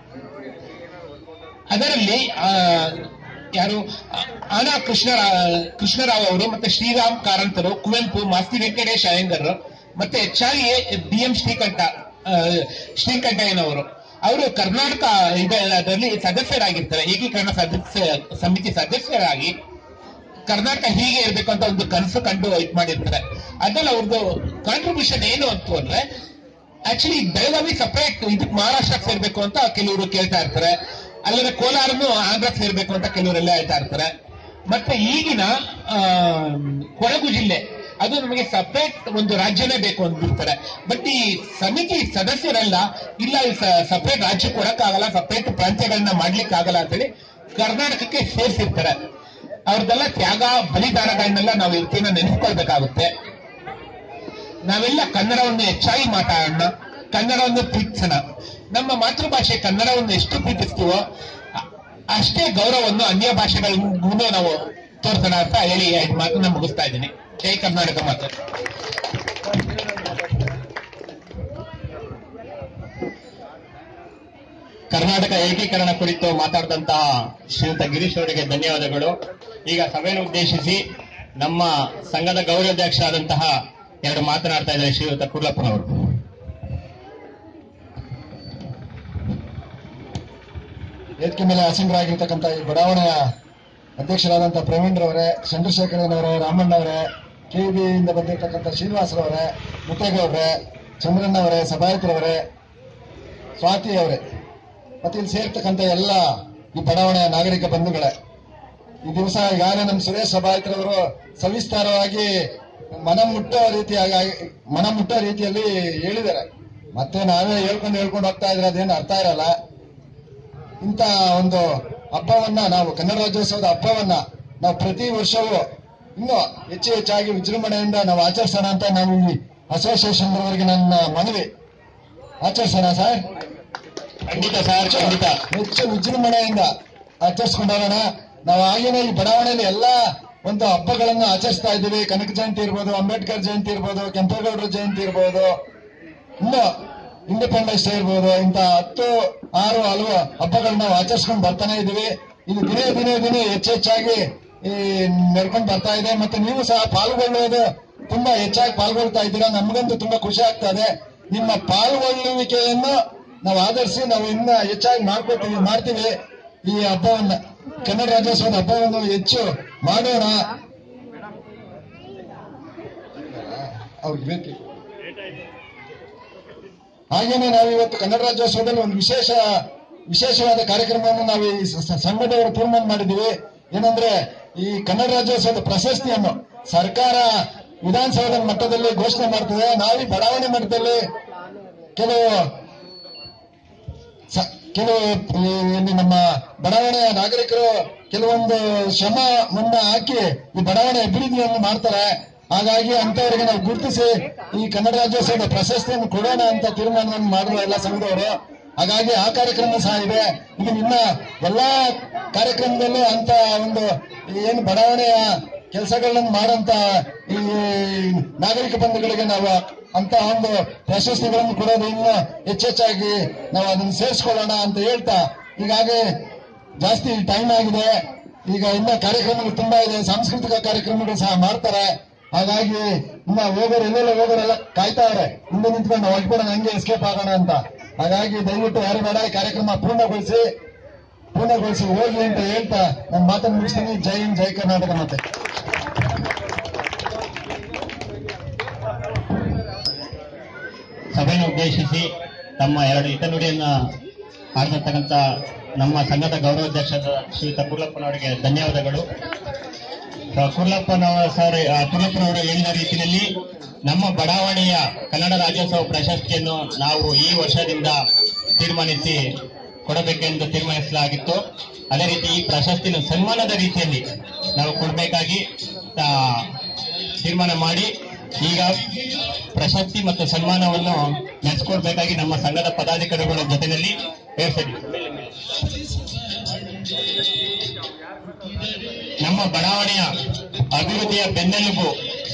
ಅದರಲ್ಲಿ ಆ, ಯಾರು ಆ, ಆನಾ ಕೃಷ್ಣ ಕೃಷ್ಣರಾವ್ ಅವರು ಮತ್ತೆ ಶ್ರೀರಾಮ್ ಕಾರಂತರು ಕುವೆಂಪು ಮಾಸ್ತಿ ವೆಂಕಟೇಶ್ ಅಯ್ಯಂಗರ್ ಮತ್ತೆ H R A B M Shrikanta ಆ, ಶ್ರೀಕಂಠಯ್ಯನವರು ಅವರು ಕರ್ನಾಟಕ ಇದರಲ್ಲಿ ಸದಸ್ಯರಾಗಿರ್ತಾರೆ ಏಕೀಕರಣ ಸದಸ್ಯ ಸಮಿತಿ ಸದಸ್ಯರಾಗಿ ಕರ್ನಾಟಕ ಹೀಗೆ ಇರಬೇಕು ಅಂತ ಒಂದು ಕನಸು ಕಂಡು ಇದು ಮಾಡಿರ್ತಾರೆ ಅದ್ರಲ್ಲಿ ಅವ್ರದ್ದು ಕಾಂಟ್ರಿಬ್ಯೂಷನ್ ಏನು ಅಂತ ಅಂದ್ರೆ ಆಕ್ಚುಲಿ ಬೆಳಗಾವಿ ಸಪರೇಟ್ ಇದಕ್ಕೆ ಮಹಾರಾಷ್ಟ್ರಕ್ಕೆ ಸೇರ್ಬೇಕು ಅಂತ ಕೆಲವರು ಕೇಳ್ತಾ ಇರ್ತಾರೆ ಅಲ್ಲದೆ ಕೋಲಾರನು ಆಂಧ್ರಕ್ಕೆ ಸೇರ್ಬೇಕು ಅಂತ ಕೆಲವರೆಲ್ಲ ಹೇಳ್ತಾ ಇರ್ತಾರೆ ಮತ್ತೆ ಈಗಿನ ಆ, ಕೊಡಗು ಜಿಲ್ಲೆ ಅದು ನಮಗೆ ಸಪರೇಟ್ ಒಂದು ರಾಜ್ಯನೇ ಬೇಕು ಅಂದ್ಬಿಡ್ತಾರೆ ಬಟ್ ಈ ಸಮಿತಿ ಸದಸ್ಯರೆಲ್ಲ ಇಲ್ಲ ಸಪರೇಟ್ ರಾಜ್ಯ ಕೊಡಕ್ಕಾಗಲ್ಲ ಸಪರೇಟ್ ಪ್ರಾಂತ್ಯಗಳನ್ನ ಮಾಡ್ಲಿಕ್ಕಾಗಲ್ಲ ಅಂತೇಳಿ ಕರ್ನಾಟಕಕ್ಕೆ ಸೇರಿಸಿರ್ತಾರೆ ಅವ್ರದ್ದೆಲ್ಲ ತ್ಯಾಗ ಬಲಿದಾನಗಳನ್ನೆಲ್ಲ ನಾವು ಇವತ್ತಿನ ನೆನೆಸ್ಕೊಳ್ಬೇಕಾಗುತ್ತೆ ನಾವೆಲ್ಲ ಕನ್ನಡವನ್ನು ಹೆಚ್ಚಾಗಿ ಮಾತಾಡೋಣ ಕನ್ನಡವನ್ನು ಪ್ರೀತಿಸೋಣ ನಮ್ಮ ಮಾತೃಭಾಷೆ ಕನ್ನಡವನ್ನು ಎಷ್ಟು ಪ್ರೀತಿಸ್ತೀವೋ ಅ- ಅಷ್ಟೇ ಗೌರವವನ್ನು ಅನ್ಯ ಭಾಷೆಗಳಿಗೂ ನಾವು ತೋರಿಸೋಣ ಅಂತ ಹೇಳಿ ಎರಡು ಮಾತನ್ನ ಮುಗಿಸ್ತಾ ಇದ್ದೀನಿ ಜೈ ಕರ್ನಾಟಕ ಮಾತು ಕರ್ನಾಟಕ ಏಕೀಕರಣ ಕುರಿತು ಮಾತಾಡಿದಂತಹ ಶ್ರೀಯುತ ಗಿರೀಶ್ ಅವರಿಗೆ ಧನ್ಯವಾದಗಳು ಈಗ ಸಭೆಯನ್ನು ಉದ್ದೇಶಿಸಿ ನಮ್ಮ ಸಂಘದ ಗೌರವಾಧ್ಯಕ್ಷರಾದಂತಹ ಎರಡು ಮಾತನಾಡ್ತಾ ಇದ್ದಾರೆ ಶ್ರೀಯುತ ಕುರ್ಲಪ್ಪನವರು ವೇದಿಕೆ ಮೇಲೆ ಆಸೀನರಾಗಿರ್ತಕ್ಕಂಥ ಈ ಬಡಾವಣೆಯ ಅಧ್ಯಕ್ಷರಾದಂಥ ಪ್ರವೀಣ್ರವರೇ ಚಂದ್ರಶೇಖರನವರೇ ರಾಮಣ್ಣವರೇ ಕೆಬಿಯಿಂದ ಬಂದಿರತಕ್ಕಂಥ ಶ್ರೀನಿವಾಸರವರೇ ಮುತ್ತೇಗೌಡ್ರೆ ಚಂದ್ರಣ್ಣವರೇ ಸಭಾಯಿತರವರೇ ಸ್ವಾತಿ ಅವರೇ ಮತ್ತೆ ಇಲ್ಲಿ ಸೇರ್ತಕ್ಕಂಥ ಎಲ್ಲ ಈ ಬಡಾವಣೆಯ ನಾಗರಿಕ ಬಂಧುಗಳೇ ಈ ದಿವಸ ಈಗಾಗಲೇ ನಮ್ಮ ಸುರೇಶ್ ಸಭಾಯಿತರವರು ಸವಿಸ್ತಾರವಾಗಿ ಮನ ಮುಟ್ಟೋ ರೀತಿಯಾಗಿ ಮನ ಮುಟ್ಟೋ ರೀತಿಯಲ್ಲಿ ಹೇಳಿದ್ದಾರೆ ಮತ್ತೆ ನಾವೇ ಹೇಳ್ಕೊಂಡು ಹೇಳ್ಕೊಂಡು ಹೋಗ್ತಾ ಇದ್ರೆ ಅದೇನು ಅರ್ಥ ಇರಲ್ಲ ಇಂಥ ಒಂದು ಹಬ್ಬವನ್ನ ನಾವು ಕನ್ನಡ ರಾಜ್ಯೋತ್ಸವದ ಹಬ್ಬವನ್ನ ನಾವು ಪ್ರತಿ ವರ್ಷವೂ ಇನ್ನೂ ಹೆಚ್ಚು ಹೆಚ್ಚಾಗಿ ವಿಜೃಂಭಣೆಯಿಂದ ನಾವು ಆಚರಿಸೋಣ ಅಂತ ನಾವು ಈ ಅಸೋಸಿಯೇಷನ್ ಅವರಿಗೆ ನನ್ನ ಮನವಿ ಆಚರಿಸೋಣ ಸರ್ ಖಂಡಿತ ಸರ್ ಖಂಡಿತ ಹೆಚ್ಚು ವಿಜೃಂಭಣೆಯಿಂದ ಆಚರಿಸ್ಕೊಂಡು ಹೋಗೋಣ ನಾವು ಆಗಿನ ಈ ಬಡಾವಣೆಯಲ್ಲಿ ಎಲ್ಲಾ ಒಂದು ಹಬ್ಬಗಳನ್ನು ಆಚರಿಸ್ತಾ ಇದ್ದೀವಿ ಕನಕ ಜಯಂತಿ ಇರ್ಬೋದು ಅಂಬೇಡ್ಕರ್ ಜಯಂತಿ ಇರ್ಬೋದು ಕೆಂಪೇಗೌಡರ ಜಯಂತಿ ಇರ್ಬೋದು ಇನ್ನು ಇಂಡಿಪೆಂಡೆನ್ಸ್ ಡೇ ಇರ್ಬೋದು ಇಂತ ಹತ್ತು ಆರು ಹಲವು ಹಬ್ಬಗಳನ್ನ ನಾವು ಆಚರಿಸ್ಕೊಂಡು ಬರ್ತಾನೆ ಇದೀವಿ ಇದು ದಿನೇ ದಿನೇ ದಿನೇ ಹೆಚ್ಚೆಚ್ಚಾಗಿ ಈ ನಡ್ಕೊಂಡು ಬರ್ತಾ ಇದೆ ಮತ್ತೆ ನೀವು ಸಹ ಪಾಲ್ಗೊಳ್ಳುವುದು ತುಂಬಾ ಹೆಚ್ಚಾಗಿ ಪಾಲ್ಗೊಳ್ತಾ ಇದ್ದೀರಾ ನಮಗಂತೂ ತುಂಬಾ ಖುಷಿ ಆಗ್ತಾ ಇದೆ ನಿಮ್ಮ ಪಾಲ್ಗೊಳ್ಳುವಿಕೆಯನ್ನು ನಾವು ಆಧರಿಸಿ ನಾವು ಇನ್ನ ಹೆಚ್ಚಾಗಿ ಮಾಡ್ಕೊತೀವಿ ಮಾಡ್ತೀವಿ ಈ ಹಬ್ಬವನ್ನ ಕನ್ನಡ ರಾಜ್ಯೋತ್ಸವದ ಹಬ್ಬವನ್ನು ಹೆಚ್ಚು ಮಾಡೋಣ ಅವ್ರಿಗೆ ಬೇಕು ಹಾಗೇನೆ ನಾವು ಇವತ್ತು ಕನ್ನಡ ರಾಜ್ಯೋತ್ಸವದಲ್ಲಿ ಒಂದು ವಿಶೇಷ ವಿಶೇಷವಾದ ಕಾರ್ಯಕ್ರಮವನ್ನು ನಾವು ಈ ಸ- ಸ- ಸಂಘದವರು ತೀರ್ಮಾನ ಮಾಡಿದ್ದೀವಿ ಏನಂದ್ರೆ ಈ ಕನ್ನಡ ರಾಜ್ಯೋತ್ಸವದ ಪ್ರಶಸ್ತಿಯನ್ನು ಸರ್ಕಾರ ವಿಧಾನಸೌಧದ ಮಟ್ಟದಲ್ಲಿ ಘೋಷಣೆ ಮಾಡ್ತದೆ ನಾವು ಈ ಬಡಾವಣೆ ಮಟ್ಟದಲ್ಲಿ ಕೆಲವು ಸ- ಕೆಲವು ಈ ಇಲ್ಲಿ ನಮ್ಮ ಬಡಾವಣೆಯ ನಾಗರಿಕರು ಕೆಲವೊಂದು ಶ್ರಮ ಮುನ್ನ ಹಾಕಿ ಈ ಬಡಾವಣೆ ಅಭಿವೃದ್ಧಿಯನ್ನು ಮಾಡ್ತಾರೆ ಹಾಗಾಗಿ ಅಂತವರಿಗೆ ನಾವು ಗುರುತಿಸಿ ಈ ಕನ್ನಡ ರಾಜ್ಯೋತ್ಸವದ ಪ್ರಶಸ್ತಿಯನ್ನು ಕೊಡೋಣ ಅಂತ ತೀರ್ಮಾನವನ್ನು ಮಾಡಿರುವ ಎಲ್ಲ ಸಂಘದವರು ಹಾಗಾಗಿ ಆ ಕಾರ್ಯಕ್ರಮ ಸಹ ಇದೆ ಇದು ಇನ್ನ ಎಲ್ಲಾ ಕಾರ್ಯಕ್ರಮದಲ್ಲೂ ಅಂತ ಒಂದು ಏನು ಬಡಾವಣೆಯ ಕೆಲಸಗಳನ್ನು ಮಾಡಂತ ಈ ನಾಗರಿಕ ಬಂಧುಗಳಿಗೆ ನಾವು ಅಂತ ಒಂದು ಪ್ರಶಸ್ತಿಗಳನ್ನು ಕೊಡೋದು ಇನ್ನು ಹೆಚ್ಚೆಚ್ಚಾಗಿ ನಾವು ಅದನ್ನು ಸೇರಿಸ್ಕೊಳ್ಳೋಣ ಅಂತ ಹೇಳ್ತಾ ಈಗಾಗಲೇ ಜಾಸ್ತಿ ಟೈಮ್ ಆಗಿದೆ ಈಗ ಇನ್ನ ಕಾರ್ಯಕ್ರಮಗಳು ತುಂಬಾ ಇದೆ ಸಾಂಸ್ಕೃತಿಕ ಕಾರ್ಯಕ್ರಮಗಳು ಸಹ ಮಾಡ್ತಾರೆ ಹಾಗಾಗಿ ಇನ್ನ ಹೋಗೋರು ಎಲ್ಲೆಲ್ಲ ಹೋಗೋರೆಲ್ಲ ಕಾಯ್ತಾವ್ರೆ ಮುಂದೆ ನಿಂತ್ಕೊಂಡು ಹೊರಟ್ಬಿಡೋಣ ಹಂಗೆ ಎಸ್ಕೇಪ್ ಆಗೋಣ ಅಂತ ಹಾಗಾಗಿ ದಯವಿಟ್ಟು ಯಾರು ಬೇಡ ಈ ಕಾರ್ಯಕ್ರಮ ಪೂರ್ಣಗೊಳಿಸಿ ಪೂರ್ಣಗೊಳಿಸಿ ಹೋಗಿ ಅಂತ ಹೇಳ್ತಾ ನಾನು ಮಾತನ್ನು ಮುಗಿಸ್ತೀನಿ ಜೈ ಹಿಂದ್ ಜೈ ಕರ್ನಾಟಕ ಮತ್ತೆ ಸಭೆಯನ್ನು ಉದ್ದೇಶಿಸಿ ತಮ್ಮ ಎರಡು ಹಿತನುಡಿಯನ್ನ ಆಡ್ತಿರ್ತಕ್ಕಂಥ ನಮ್ಮ ಸಂಘದ ಗೌರವಾಧ್ಯಕ್ಷರಾದ ಶ್ರೀಯುತ ಕುರ್ಲಪ್ಪನವರಿಗೆ ಧನ್ಯವಾದಗಳು ಆ, ಕುರ್ಲಪ್ಪನವರ ಸರ್ ಆ, ಕುರ್ಲಪ್ಪನವರು ಹೇಳಿದ ರೀತಿಯಲ್ಲಿ ನಮ್ಮ ಬಡಾವಣೆಯ ಕನ್ನಡ ರಾಜ್ಯೋತ್ಸವ ಪ್ರಶಸ್ತಿಯನ್ನು ನಾವು ಈ ವರ್ಷದಿಂದ ತೀರ್ಮಾನಿಸಿ ಕೊಡಬೇಕೆಂದು ತೀರ್ಮಾನಿಸಲಾಗಿತ್ತು ಅದೇ ರೀತಿ ಈ ಪ್ರಶಸ್ತಿಯನ್ನು ಸನ್ಮಾನದ ರೀತಿಯಲ್ಲಿ ನಾವು ಕೊಡಬೇಕಾಗಿ ಆ, ತೀರ್ಮಾನ ಮಾಡಿ ಈಗ ಪ್ರಶಸ್ತಿ ಮತ್ತು ಸನ್ಮಾನವನ್ನು ನಡೆಸಿಕೊಡ್ಬೇಕಾಗಿ ನಮ್ಮ ಸಂಘದ ಪದಾಧಿಕಾರಿಗಳ ಜೊತೆಯಲ್ಲಿ ಹೇಳ್ತೀವಿ ನಮ್ಮ ಬಡಾವಣೆಯ ಅಭಿವೃದ್ಧಿಯ ಬೆನ್ನೆಲುಬು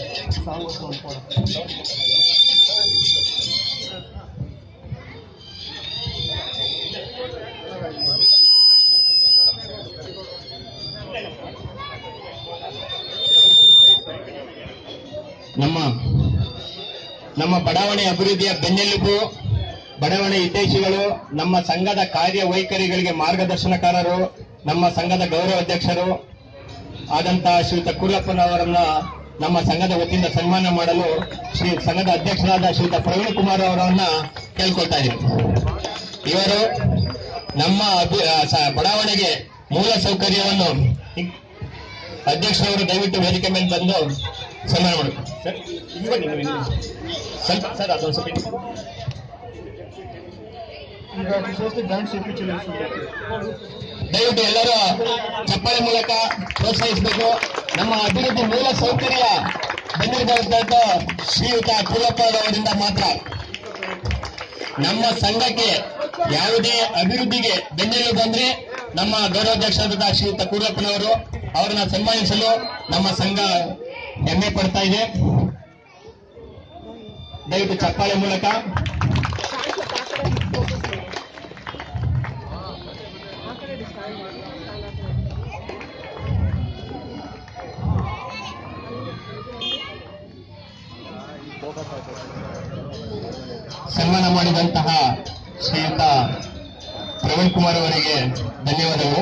ನಮ್ಮ ನಮ್ಮ ಬಡಾವಣೆ ಅಭಿವೃದ್ಧಿಯ ಬೆನ್ನೆಲುಬು ಬಡಾವಣೆ ಹಿತೈಷಿಗಳು ನಮ್ಮ ಸಂಘದ ಕಾರ್ಯವೈಖರಿಗಳಿಗೆ ಮಾರ್ಗದರ್ಶನಕಾರರು ನಮ್ಮ ಸಂಘದ ಗೌರವ ಅಧ್ಯಕ್ಷರು ಆದಂತಹ ಶ್ರೀಯುತ ಕುರ್ಲಪ್ಪನವರನ್ನ ನಮ್ಮ ಸಂಘದ ವತಿಯಿಂದ ಸನ್ಮಾನ ಮಾಡಲು ಶ್ರೀ ಸಂಘದ ಅಧ್ಯಕ್ಷರಾದ ಶ್ರೀಯುತ ಪ್ರವೀಣ್ ಕುಮಾರ್ ಅವರನ್ನ ಕೇಳ್ಕೊಳ್ತಾ ಇದ್ದೀವಿ ಇವರು ನಮ್ಮ ಅಭಿ- ಆ, ಸ- ಬಡಾವಣೆಗೆ ಮೂಲ ಸೌಕರ್ಯವನ್ನು ಅಧ್ಯಕ್ಷರವರು ದಯವಿಟ್ಟು ವೇದಿಕೆ ಮೇಲೆ ಬಂದು ಸನ್ಮಾನ ಮಾಡಿ ಸರ್ ಇಲ್ಲಿ ಬನ್ನಿ ನೀವು ಇಲ್ಲಿ. ಸ್ವಲ್ಪ ಸರ್ ಅದೊಂದು ಸ್ವಲ್ಪ ಇಲ್ಲಿ. ದಯವಿಟ್ಟು ಎಲ್ಲರೂ ಚಪ್ಪಾಳೆ ಮೂಲಕ ಪ್ರೋತ್ಸಾಹಿಸಬೇಕು ನಮ್ಮ ಅಭಿವೃದ್ಧಿ ಮೂಲ ಸೌಕರ್ಯ ಬಂದಿರತಕ್ಕಂಥ ಶ್ರೀಯುತ ಕುಲಪ್ಪ ಅವರಿಂದ ಮಾತ್ರ ನಮ್ಮ ಸಂಘಕ್ಕೆ ಯಾವುದೇ ಅಭಿವೃದ್ಧಿಗೆ ಬೆನ್ನೆಲುಬು ಬಂದ್ರೆ ನಮ್ಮ ಗೌರವಾಧ್ಯಕ್ಷರಾದ ಶ್ರೀಯುತ ಕುರ್ಲಪ್ಪನವರು ಅವರನ್ನ ಸನ್ಮಾನಿಸಲು ನಮ್ಮ ಸಂಘ ಹೆಮ್ಮೆ ಪಡ್ತಾ ಇದೆ ದಯವಿಟ್ಟು ಚಪ್ಪಾಳೆ ಮೂಲಕ ಸನ್ಮಾನ ಮಾಡಿದಂತಹ ಶ್ರೀಯುತ ಪ್ರವೀಣ್ ಕುಮಾರ್ ಅವರಿಗೆ ಧನ್ಯವಾದಗಳು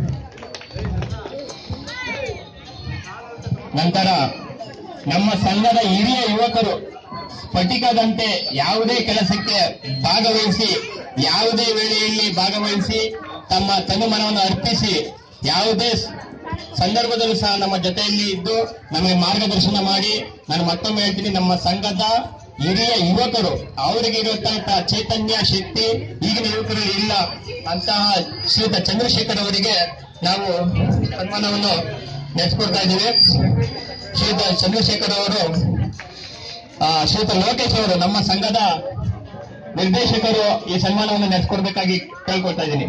ನಂತರ ನಮ್ಮ ಸಂಘದ ಹಿರಿಯ ಯುವಕರು ಸ್ಫಟಿಕದಂತೆ ಯಾವುದೇ ಕೆಲಸಕ್ಕೆ ಭಾಗವಹಿಸಿ ಯಾವುದೇ ವೇಳೆಯಲ್ಲಿ ಭಾಗವಹಿಸಿ ತಮ್ಮ ತನುಮನವನ್ನು ಅರ್ಪಿಸಿ ಯಾವುದೇ ಸ್- ಸಂದರ್ಭದಲ್ಲೂ ಸಹ ನಮ್ಮ ಜೊತೆಯಲ್ಲಿ ಇದ್ದು ನಮಗೆ ಮಾರ್ಗದರ್ಶನ ಮಾಡಿ ನಾನು ಮತ್ತೊಮ್ಮೆ ಹೇಳ್ತೀನಿ ನಮ್ಮ ಸಂಘದ ಹಿರಿಯ ಯುವಕರು ಅವರಿಗೆ ಇರುವಂತಹ ಚೈತನ್ಯ ಶಕ್ತಿ ಈಗಿನ ಯುವಕರಲ್ಲಿ ಇಲ್ಲ ಅಂತಹ ಶ್ರೀಯುತ ಚಂದ್ರಶೇಖರ್ ಅವರಿಗೆ ನಾವು ಸನ್ಮಾನವನ್ನು ನಡೆಸಿಕೊಡ್ತಾ ಇದ್ದೀವಿ ಶ್ರೀಯುತ ಚಂದ್ರಶೇಖರ್ ಅವರು ಆ, ಶ್ರೀಯುತ ಲೋಕೇಶ್ ಅವರು ನಮ್ಮ ಸಂಘದ ನಿರ್ದೇಶಕರು ಈ ಸನ್ಮಾನವನ್ನು ನಡೆಸಿಕೊಡ್ಬೇಕಾಗಿ ಕೇಳ್ಕೊಳ್ತಾ ಇದ್ದೀನಿ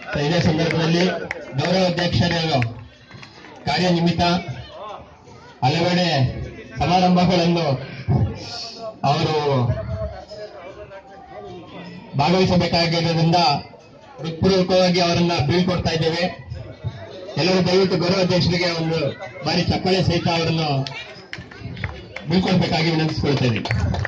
ಸೊ ಇದೇ ಸಂದರ್ಭದಲ್ಲಿ ಗೌರವಾಧ್ಯಕ್ಷರ ಕಾರ್ಯನಿಮಿತ್ತ ಹಲವೆಡೆ ಸಮಾರಂಭಗಳನ್ನು ಅವರು ಭಾಗವಹಿಸಬೇಕಾಗಿರೋದ್ರಿಂದ ಹೃತ್ಪೂರ್ವಕವಾಗಿ ಅವರನ್ನ ಬೀಳ್ಕೊಡ್ತಾ ಇದ್ದೇವೆ ಎಲ್ಲರೂ ದಯವಿಟ್ಟು ಗೌರವಾಧ್ಯಕ್ಷರಿಗೆ ಒಂದು ಬಾರಿ ಚಪ್ಪಾಳೆ ಸಹಿತ ಅವರನ್ನು ಬೀಳ್ಕೊಡ್ಬೇಕಾಗಿ ವಿನಂತಿಸಿಕೊಳ್ತೇನೆ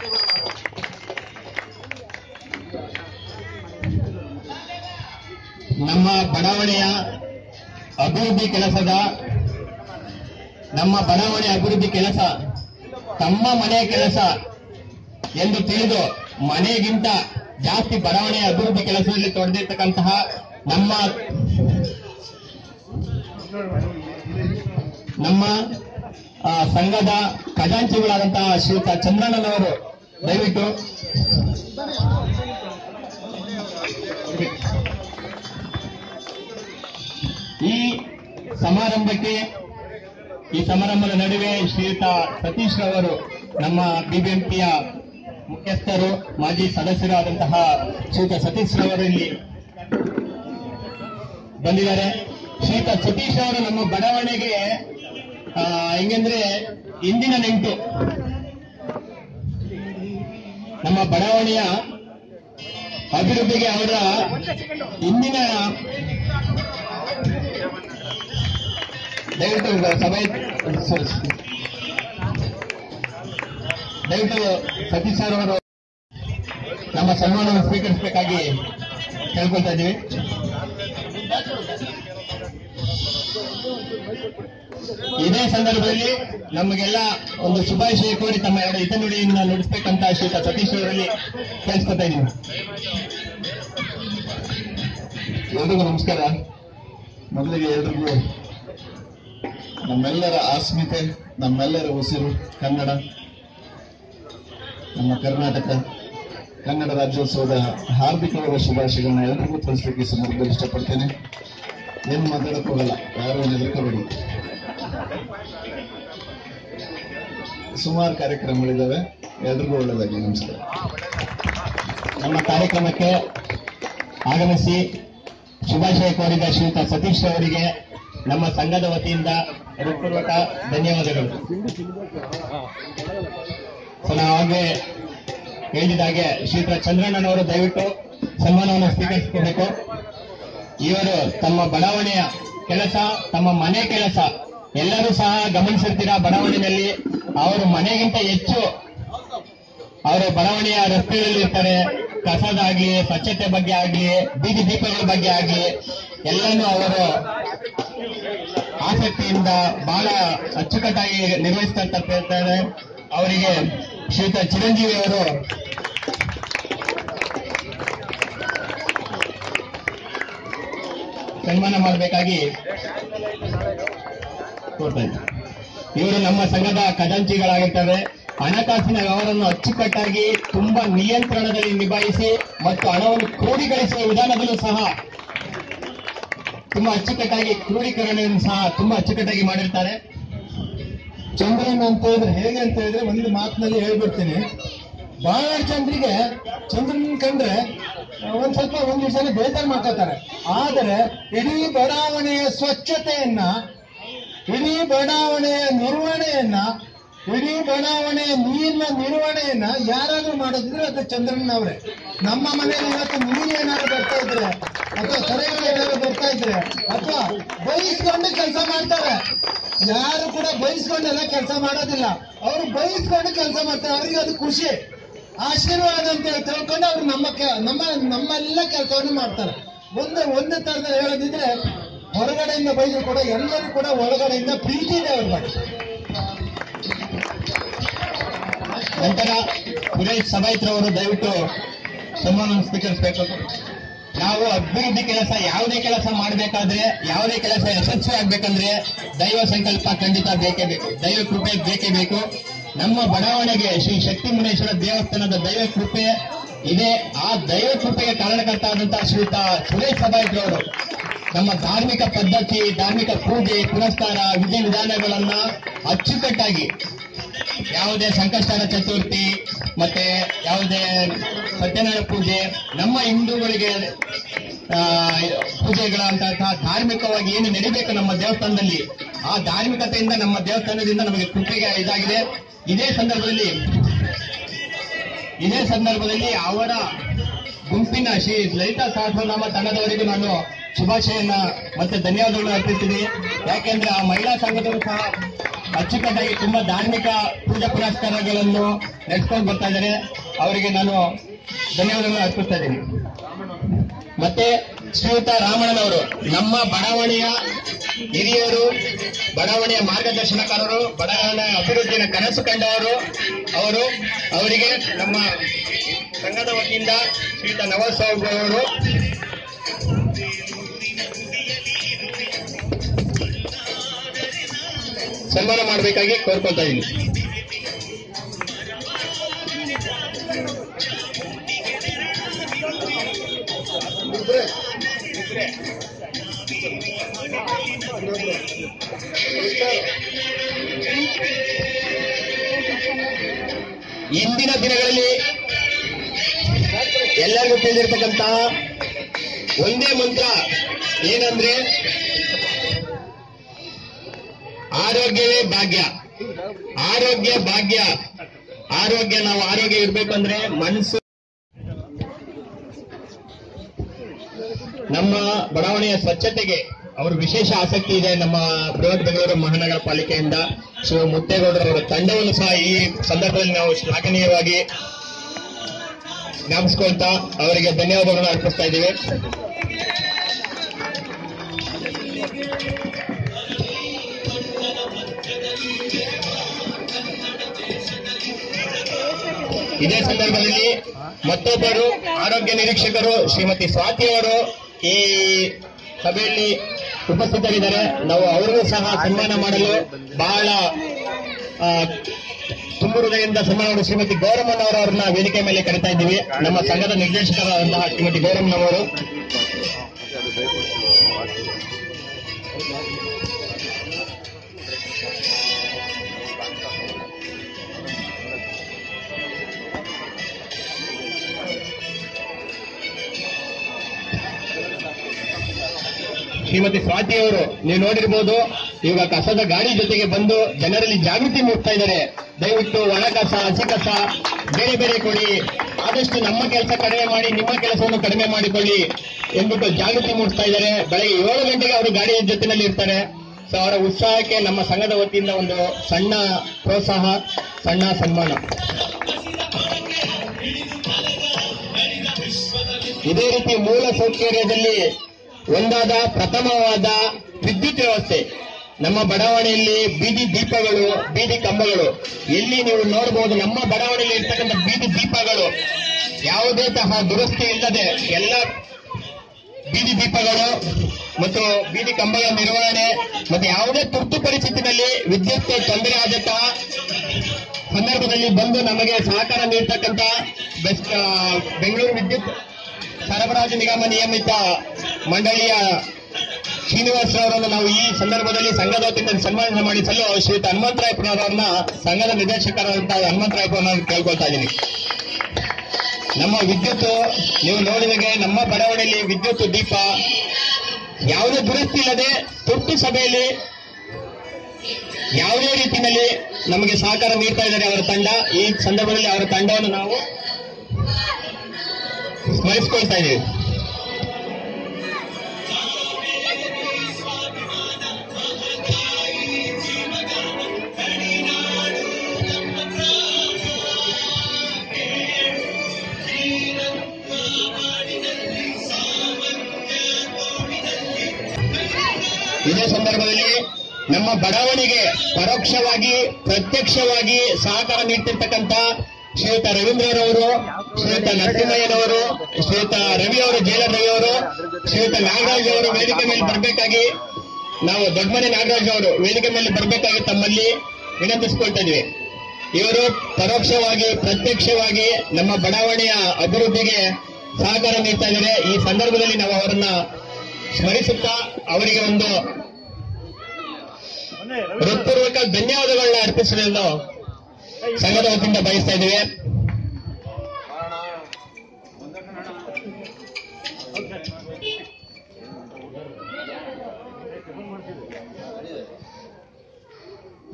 ನಮ್ಮ ಬಡಾವಣೆಯ ಅಭಿವೃದ್ಧಿ ಕೆಲಸದ ನಮ್ಮ ಬಡಾವಣೆ ಅಭಿವೃದ್ಧಿ ಕೆಲಸ ತಮ್ಮ ಮನೆಯ ಕೆಲಸ ಎಂದು ತಿಳಿದು ಮನೆಗಿಂತ ಜಾಸ್ತಿ ಬಡಾವಣೆಯ ಅಭಿವೃದ್ಧಿ ಕೆಲಸದಲ್ಲಿ ತೊಡೆದಿರ್ತಕ್ಕಂತಹ ನಮ್ಮ ನಮ್ಮ ಆ, ಸಂಘದ ಖಜಾಂಚಿಗಳಾದಂತಹ ಶ್ರೀಯುತ ಚಂದ್ರಣ್ಣನವರು ದಯವಿಟ್ಟು ಈ ಸಮಾರಂಭಕ್ಕೆ ಈ ಸಮಾರಂಭದ ನಡುವೆ ಶ್ರೀಯುತ ಸತೀಶ್ ರವರು ನಮ್ಮ ಬಿಬಿಎಂಪಿಯ ಮುಖ್ಯಸ್ಥರು ಮಾಜಿ ಸದಸ್ಯರು ಆದಂತಹ ಶ್ರೀಯುತ ಸತೀಶ್ ರವರು ಇಲ್ಲಿ ಬಂದಿದ್ದಾರೆ ಶ್ರೀಯುತ ಸತೀಶ್ ಅವರು ನಮ್ಮ ಬಡಾವಣೆಗೆ ಆ, ಹೆಂಗಂದ್ರೆ ಇಂದಿನ ನೆಂಟು ನಮ್ಮ ಬಡಾವಣೆಯ ಅಭಿವೃದ್ಧಿಗೆ ಅವರ ಇಂದಿನ ದಯವಿಟ್ಟು ಸಭೆ ದಯವಿಟ್ಟು ಸತೀಶ್ ಸರ್ ಅವರು ನಮ್ಮ ಸನ್ಮಾನವನ್ನು ಸ್ವೀಕರಿಸಬೇಕಾಗಿ ಕೇಳ್ಕೊಳ್ತಾ ಇದ್ದೀವಿ ಇದೇ ಸಂದರ್ಭದಲ್ಲಿ ನಮಗೆಲ್ಲ ಒಂದು ಶುಭಾಶಯ ಕೋರಿ ತಮ್ಮ ಎರಡು ಹಿತನುಡಿಯಿಂದ ನುಡಿಸ್ಬೇಕಂತ ಶ್ರೀತ ಸತೀಶ್ ಅವರಲ್ಲಿ ಕೇಳಿಸ್ಕೊತಾ ಇದ್ದೀನಿ ಎಲ್ರಿಗೂ ನಮಸ್ಕಾರ ಮೊದಲಿಗೆ ಎಲ್ರಿಗೂ ನಮ್ಮೆಲ್ಲರ ಆಸ್ಮಿತೆ ನಮ್ಮೆಲ್ಲರ ಉಸಿರು ಕನ್ನಡ ನಮ್ಮ ಕರ್ನಾಟಕ ಕನ್ನಡ ರಾಜ್ಯೋತ್ಸವದ ಹಾರ್ದಿಕವಾದ ಶುಭಾಶಯಗಳನ್ನ ಎಲ್ರಿಗೂ ತಿಳಿಸ್ಲಿಕ್ಕೆ ಈ ಸಂದರ್ಭದಲ್ಲಿ ಇಷ್ಟಪಡ್ತೇನೆ ಏನು ಮಾತಾಡಕ್ ಹೋಗಲ್ಲ ಯಾರು ಹೆದರ್ಕೋಬೇಡಿ ಸುಮಾರು ಕಾರ್ಯಕ್ರಮಗಳಿದ್ದಾವೆ ಎಲ್ರಿಗೂ ಒಳ್ಳೆಯದಾಗಿ ನಮಸ್ಕಾರ ನಮ್ಮ ಕಾರ್ಯಕ್ರಮಕ್ಕೆ ಆಗಮಿಸಿ ಶುಭಾಶಯ ಕೋರಿದ ಶ್ರೀಯುತ ಸತೀಶ್ ಅವರಿಗೆ ನಮ್ಮ ಸಂಘದ ವತಿಯಿಂದ ಹೃತ್ಪೂರ್ವಕ ಧನ್ಯವಾದಗಳು ಸೊ ನಾವು ಹಾಗೆ ಹೇಳಿದಾಗೆ ಶ್ರೀಯುತ ಚಂದ್ರಣ್ಣನವರು ದಯವಿಟ್ಟು ಸನ್ಮಾನವನ್ನು ಸ್ವೀಕರಿಸಿಕೊಬೇಕು ಇವರು ತಮ್ಮ ಬಡಾವಣೆಯ ಕೆಲಸ ತಮ್ಮ ಮನೆ ಕೆಲಸ ಎಲ್ಲರೂ ಸಹ ಗಮನಿಸಿರ್ತೀರಾ ಬಡಾವಣೆಯಲ್ಲಿ ಅವರು ಮನೆಗಿಂತ ಹೆಚ್ಚು ಅವರು ಬಡಾವಣೆಯ ರಸ್ತೆಗಳಲ್ಲಿ ಇರ್ತಾರೆ ಕಸದಾಗ್ಲಿ ಸ್ವಚ್ಛತೆ ಬಗ್ಗೆ ಆಗ್ಲಿ ಬೀದಿ ದೀಪಗಳ ಬಗ್ಗೆ ಆಗ್ಲಿ ಎಲ್ಲಾನು ಅವರು ಆಸಕ್ತಿಯಿಂದ ಬಹಳ ಅಚ್ಚುಕಟ್ಟಾಗಿ ನಿರ್ವಹಿಸ್ತಾ ಇರ್ತಾರೆ ಅವರಿಗೆ ಶ್ರೀಯುತ ಚಿರಂಜೀವಿ ಅವರು ಸನ್ಮಾನ ಮಾಡಬೇಕಾಗಿ ಕೋರ್ತಾ ಇದ್ದೀನಿ ಇವರು ನಮ್ಮ ಸಂಘದ ಖಜಾಂಚಿಗಳಾಗಿರ್ತಾರೆ ಹಣಕಾಸಿನ ವ್ಯವಹಾರವನ್ನು ಅಚ್ಚುಕಟ್ಟಾಗಿ ತುಂಬಾ ನಿಯಂತ್ರಣದಲ್ಲಿ ನಿಭಾಯಿಸಿ ಮತ್ತು ಹಣವನ್ನು ಕ್ರೋಢೀಕರಿಸುವ ವಿಧಾನದಲ್ಲೂ ಸಹ ತುಂಬಾ ಅಚ್ಚುಕಟ್ಟಾಗಿ ಕ್ರೋಢೀಕರಣವನ್ನು ಸಹ ತುಂಬಾ ಅಚ್ಚುಕಟ್ಟಾಗಿ ಮಾಡಿರ್ತಾರೆ ಚಂದ್ರನ್ ಅಂತ ಹೇಳಿದ್ರೆ ಹೇಗೆ ಅಂತ ಹೇಳಿದ್ರೆ ಒಂದು ಮಾತಿನಲ್ಲಿ ಹೇಳ್ಬಿಡ್ತೀನಿ ಬಹಳ ಜನರಿಗೆ ಚಂದ್ರನ್ ಕಂಡ್ರೆ ಒಂದ್ ಸ್ವಲ್ಪ ಒಂದ್ ದಿವಸ ಬೇಜಾರು ಮಾಡ್ಕೋತಾರೆ ಆದರೆ ಇಡೀ ಬಡಾವಣೆಯ ಸ್ವಚ್ಛತೆಯನ್ನ ಇಡೀ ಬಡಾವಣೆಯ ನಿರ್ವಹಣೆಯನ್ನ ಇಡೀ ಬಡಾವಣೆಯ ನೀರಿನ ನಿರ್ವಹಣೆಯನ್ನ ಯಾರಾದ್ರೂ ಮಾಡೋದಿದ್ರೆ ಅದು ಚಂದ್ರನ್ ಅವರೇ ನಮ್ಮ ಮನೆಯಲ್ಲಿ ಇವತ್ತು ನೀರು ಏನಾದ್ರು ಬರ್ತಾ ಇದ್ರೆ ಅಥವಾ ಕರೆಗಳು ಏನಾದ್ರು ಬರ್ತಾ ಇದ್ರೆ ಅಥವಾ ಬಯಸ್ಕೊಂಡು ಕೆಲಸ ಮಾಡ್ತಾರೆ ಯಾರು ಕೂಡ ಬಯಸ್ಕೊಂಡೆಲ್ಲ ಕೆಲಸ ಮಾಡೋದಿಲ್ಲ ಅವರು ಬಯಸ್ಕೊಂಡು ಕೆಲಸ ಮಾಡ್ತಾರೆ ಅವರಿಗೆ ಅದು ಖುಷಿ ಆಶೀರ್ವಾದ ಅಂತ ಹೇಳಿ ತಿಳ್ಕೊಂಡು ಅವ್ರು ನಮ್ಮ ಕೆ- ನಮ್ಮ ನಮ್ಮೆಲ್ಲ ಕೆಲಸವನ್ನು ಮಾಡ್ತಾರೆ ಒಂದು ಒಂದು ತರದಲ್ಲಿ ಹೇಳೋದಿದ್ರೆ ಹೊರಗಡೆಯಿಂದ ಬೈದ್ರು ಕೂಡ ಎಲ್ಲರೂ ಕೂಡ ಒಳಗಡೆಯಿಂದ ಪ್ರೀತಿ ಇದೆ ಅವ್ರ ಬಗ್ಗೆ ನಂತರ ಸುರೇಶ್ ಸಭಾಯಿತ್ರವರು ದಯವಿಟ್ಟು ಸನ್ಮಾನವನ್ನು ಸ್ವೀಕರಿಸಬೇಕು ನಾವು ಅಭಿವೃದ್ಧಿ ಕೆಲಸ ಯಾವುದೇ ಕೆಲಸ ಮಾಡಬೇಕಾದ್ರೆ ಯಾವುದೇ ಕೆಲಸ ಯಶಸ್ವಿ ಆಗ್ಬೇಕಂದ್ರೆ ದೈವ ಸಂಕಲ್ಪ ಖಂಡಿತ ಬೇಕೇ ಬೇಕು ದೈವ ಕೃಪೆ ಬೇಕೇ ಬೇಕು ನಮ್ಮ ಬಡಾವಣೆಗೆ ಶ್ರೀ ಶಕ್ತಿ ಮುನೇಶ್ವರ ದೇವಸ್ಥಾನದ ದೈವ ಕೃಪೆ ಇದೆ ಆ ದೈವ ಕೃಪೆಗೆ ಕಾರಣಕರ್ತ ಆದಂತಹ ಶ್ರೀಯುತ ಸುರೇಶ್ ಸಭಾಯಿತ್ರವರು ನಮ್ಮ ಧಾರ್ಮಿಕ ಪದ್ಧತಿ ಧಾರ್ಮಿಕ ಪೂಜೆ ಪುರಸ್ಕಾರ ವಿಧಿ ವಿಧಾನಗಳನ್ನ ಅಚ್ಚುಕಟ್ಟಾಗಿ ಯಾವುದೇ ಸಂಕಷ್ಟರ ಚತುರ್ಥಿ ಮತ್ತೆ ಯಾವುದೇ ಸತ್ಯನಾರಾಯಣ ಪೂಜೆ ನಮ್ಮ ಹಿಂದೂಗಳಿಗೆ ಆ, ಪೂಜೆಗಳಂತಹ ಧಾರ್ಮಿಕವಾಗಿ ಏನು ನಡಿಬೇಕು ನಮ್ಮ ದೇವಸ್ಥಾನದಲ್ಲಿ ಆ ಧಾರ್ಮಿಕತೆಯಿಂದ ನಮ್ಮ ದೇವಸ್ಥಾನದಿಂದ ನಮಗೆ ಕೃಪೆಗೆ ಇದಾಗಿದೆ ಇದೇ ಸಂದರ್ಭದಲ್ಲಿ ಇದೇ ಸಂದರ್ಭದಲ್ಲಿ ಅವರ ಗುಂಪಿನ ಶ್ರೀ ಲಲಿತಾ ಸಹಸ್ರನಾಮ ತಂಡದವರಿಗೂ ನಾನು ಶುಭಾಶಯನ್ನ ಮತ್ತೆ ಧನ್ಯವಾದಗಳನ್ನು ಅರ್ಪಿಸ್ತೀನಿ ಯಾಕೆಂದ್ರೆ ಆ ಮಹಿಳಾ ಸಂಘದವರು ಸಹ ಅಚ್ಚುಕಟ್ಟಾಗಿ ತುಂಬಾ ಧಾರ್ಮಿಕ ಪೂಜಾ ಪುರಸ್ಕಾರಗಳನ್ನು ನಡೆಸ್ಕೊಂಡು ಬರ್ತಾ ಇದ್ದಾರೆ ಅವರಿಗೆ ನಾನು ಧನ್ಯವಾದಗಳನ್ನು ಅರ್ಪಿಸ್ತಾ ಇದ್ದೀನಿ ಮತ್ತೆ ಶ್ರೀಯುತ ರಾಮಣ್ಣನವರು ನಮ್ಮ ಬಡಾವಣೆಯ ಹಿರಿಯರು ಬಡಾವಣೆಯ ಮಾರ್ಗದರ್ಶನಕಾರರು ಬಡಾವಣೆಯ ಅಭಿವೃದ್ಧಿಯ ಕನಸು ಕಂಡವರು ಅವರು ಅವರಿಗೆ ನಮ್ಮ ಸಂಘದ ವತಿಯಿಂದ ಶ್ರೀಯುತ ನವಾಜ್ ಸಾಹೇಬ್ ಅವರು ಸನ್ಮಾನ ಮಾಡಬೇಕಾಗಿ ಕೋರ್ಕೊಳ್ತಾ ಇದ್ದೀನಿ ಇಂದಿನ ದಿನಗಳಲ್ಲಿ ಎಲ್ಲರಿಗೂ ತಿಳಿದಿರ್ತಕ್ಕಂತಹ ಒಂದೇ ಮಂತ್ರ ಏನಂದ್ರೆ ಆರೋಗ್ಯವೇ ಭಾಗ್ಯ ಆರೋಗ್ಯ ಭಾಗ್ಯ ಆರೋಗ್ಯ ನಾವು ಆರೋಗ್ಯ ಇರ್ಬೇಕಂದ್ರೆ ಮನಸ್ಸು ನಮ್ಮ ಬಡಾವಣೆಯ ಸ್ವಚ್ಛತೆಗೆ ಅವರು ವಿಶೇಷ ಆಸಕ್ತಿ ಇದೆ ನಮ್ಮ ಬೃಹತ್ ಬೆಂಗಳೂರು ಮಹಾನಗರ ಪಾಲಿಕೆಯಿಂದ ಶಿವ ಮುತ್ತೇಗೌಡರವರ ತಂಡವನ್ನು ಸಹ ಈ ಸಂದರ್ಭದಲ್ಲಿ ನಾವು ಶ್ಲಾಘನೀಯವಾಗಿ ಜ್ಞಾಪಿಸ್ಕೊಳ್ತಾ ಅವರಿಗೆ ಧನ್ಯವಾದಗಳನ್ನು ಅರ್ಪಿಸ್ತಾ ಇದ್ದೀವಿ ಇದೇ ಸಂದರ್ಭದಲ್ಲಿ ಮತ್ತೊಬ್ಬರು ಆರೋಗ್ಯ ನಿರೀಕ್ಷಕರು ಶ್ರೀಮತಿ ಸ್ವಾತಿ ಅವರು ಈ ಸಭೆಯಲ್ಲಿ ಉಪಸ್ಥಿತರಿದ್ದಾರೆ ನಾವು ಅವರಿಗೂ ಸಹ ಸನ್ಮಾನ ಮಾಡಲು ಬಹಳ ಆ, ತುಂಬು ಹೃದಯದಿಂದ ಸನ್ಮಾನ ಮಾಡಿ ಶ್ರೀಮತಿ ಗೌರಮ್ಮನವರವ್ರನ್ನ ವೇದಿಕೆ ಮೇಲೆ ಕರಿತಾ ಇದ್ದೀವಿ ನಮ್ಮ ಸಂಘದ ನಿರ್ದೇಶಕರಾದಂತಹ ಶ್ರೀಮತಿ ಗೌರಮ್ಮನವರು ಶ್ರೀಮತಿ ಸ್ವಾತಿ ಅವರು ನೀವು ನೋಡಿರ್ಬೋದು ಇವಾಗ ಕಸದ ಗಾಡಿ ಜೊತೆಗೆ ಬಂದು ಜನರಲ್ಲಿ ಜಾಗೃತಿ ಮೂಡ್ತಾ ಇದ್ದಾರೆ ದಯವಿಟ್ಟು ಒಣ ಕಸ ಹಸಿ ಕಸ ಬೇರೆ ಬೇರೆ ಕೊಡಿ ಆದಷ್ಟು ನಮ್ಮ ಕೆಲಸ ಕಡಿಮೆ ಮಾಡಿ ನಿಮ್ಮ ಕೆಲಸವನ್ನು ಕಡಿಮೆ ಮಾಡಿಕೊಳ್ಳಿ ಎಂದ್ಬಿಟ್ಟು ಜಾಗೃತಿ ಮೂಡಿಸ್ತಾ ಇದ್ದಾರೆ ಬೆಳಗ್ಗೆ ಏಳು ಗಂಟೆಗೆ ಅವರು ಗಾಡಿಯ ಜೊತೆನಲ್ಲಿ ಇರ್ತಾರೆ ಸೊ ಅವರ ಉತ್ಸಾಹಕ್ಕೆ ನಮ್ಮ ಸಂಘದ ವತಿಯಿಂದ ಒಂದು ಸಣ್ಣ ಪ್ರೋತ್ಸಾಹ ಸಣ್ಣ ಸನ್ಮಾನ ಇದೇ ರೀತಿ ಮೂಲ ಸೌಕರ್ಯದಲ್ಲಿ ಒಂದಾದ ಪ್ರಥಮವಾದ ವಿದ್ಯುತ್ ವ್ಯವಸ್ಥೆ ನಮ್ಮ ಬಡಾವಣೆಯಲ್ಲಿ ಬೀದಿ ದೀಪಗಳು ಬೀದಿ ಕಂಬಗಳು ಎಲ್ಲಿ ನೀವು ನೋಡಬಹುದು ನಮ್ಮ ಬಡಾವಣೆಯಲ್ಲಿ ಇರ್ತಕ್ಕಂಥ ಬೀದಿ ದೀಪಗಳು ಯಾವುದೇ ತಹ ದುರಸ್ತಿ ಇಲ್ಲದೆ ಎಲ್ಲ ಬೀದಿ ದೀಪಗಳು ಮತ್ತು ಬೀದಿ ಕಂಬಗಳ ನಿರ್ವಹಣೆ ಮತ್ತು ಯಾವುದೇ ತುರ್ತು ಪರಿಸ್ಥಿತಿನಲ್ಲಿ ವಿದ್ಯುತ್ ತೊಂದರೆ ಆದಂತಹ ಸಂದರ್ಭದಲ್ಲಿ ಬಂದು ನಮಗೆ ಸಹಕಾರ ನೀಡತಕ್ಕಂತ ಬೆಸ್ಟ್ ಆ, ಬೆಂಗಳೂರು ವಿದ್ಯುತ್ ಸರಬರಾಜು ನಿಗಮ ನಿಯಮಿತ ಮಂಡಳಿಯ ಶ್ರೀನಿವಾಸ್ ಅವರನ್ನು ನಾವು ಈ ಸಂದರ್ಭದಲ್ಲಿ ಸಂಘದ ವತಿಯಿಂದ ಸನ್ಮಾನ ಮಾಡಿ ಸಲ್ಲು ಶ್ರೀಯುತ ಹನುಮಂತರಾಯಪ್ಪನವರನ್ನ ಸಂಘದ ನಿರ್ದೇಶಕರಾದಂತಹ ಹನುಮಂತರಾಯಪ್ಪನವ್ರನ್ನ ಕೇಳ್ಕೊಳ್ತಾ ಇದ್ದೀನಿ ನಮ್ಮ ವಿದ್ಯುತ್ ನೀವು ನೋಡಿದಾಗೆ ನಮ್ಮ ಬಡಾವಣೆಯಲ್ಲಿ ವಿದ್ಯುತ್ ದೀಪ ಯಾವುದೇ ದುರಸ್ತಿ ಇಲ್ಲದೆ ತುರ್ತು ಸಭೆಯಲ್ಲಿ ಯಾವುದೇ ರೀತಿಯಲ್ಲಿ ನಮಗೆ ಸಹಕಾರ ನೀಡ್ತಾ ಇದ್ದಾರೆ ಅವರ ತಂಡ ಈ ಸಂದರ್ಭದಲ್ಲಿ ಅವರ ತಂಡವನ್ನು ನಾವು ಸ್ಮರಿಸಿಕೊಳ್ತಾ ಇದ್ದೀವಿ ಇದೇ ಸಂದರ್ಭದಲ್ಲಿ ನಮ್ಮ ಬಡಾವಣೆಗೆ ಪರೋಕ್ಷವಾಗಿ ಪ್ರತ್ಯಕ್ಷವಾಗಿ ಸಹಕಾರ ನೀಡ್ತಿರ್ತಕ್ಕಂಥ ಶ್ರೀಯುತ ರವೀಂದ್ರರವರು ಶ್ರೀಯುತ ನರಸಿಂಹಯ್ಯನವರು ಶ್ರೀಯುತ ರವಿ ಅವರು ಜೈಲರ್ ರವಿ ಅವರು ಶ್ರೀಯುತ ನಾಗರಾಜ್ ಅವರು ವೇದಿಕೆ ಮೇಲೆ ಬರಬೇಕಾಗಿ ನಾವು ದೊಡ್ಡಮನೆ ನಾಗರಾಜ್ ಅವರು ವೇದಿಕೆ ಮೇಲೆ ಬರಬೇಕಾಗಿ ತಮ್ಮಲ್ಲಿ ವಿನಂತಿಸಿಕೊಳ್ತಾ ಇದ್ವಿ ಇವರು ಪರೋಕ್ಷವಾಗಿ ಪ್ರತ್ಯಕ್ಷವಾಗಿ ನಮ್ಮ ಬಡಾವಣೆಯ ಅಭಿವೃದ್ಧಿಗೆ ಸಹಕಾರ ನೀಡ್ತಾ ಇದ್ದಾರೆ ಈ ಸಂದರ್ಭದಲ್ಲಿ ನಾವು ಅವರನ್ನ ಸ್ಮರಿಸುತ್ತಾ ಅವರಿಗೆ ಒಂದು ಹೃತ್ಪೂರ್ವಕ ಧನ್ಯವಾದಗಳನ್ನ ಅರ್ಪಿಸಲು ಸಂಘದ ವತಿಯಿಂದ ಬಯಸ್ತಾ ಇದ್ದೇವೆ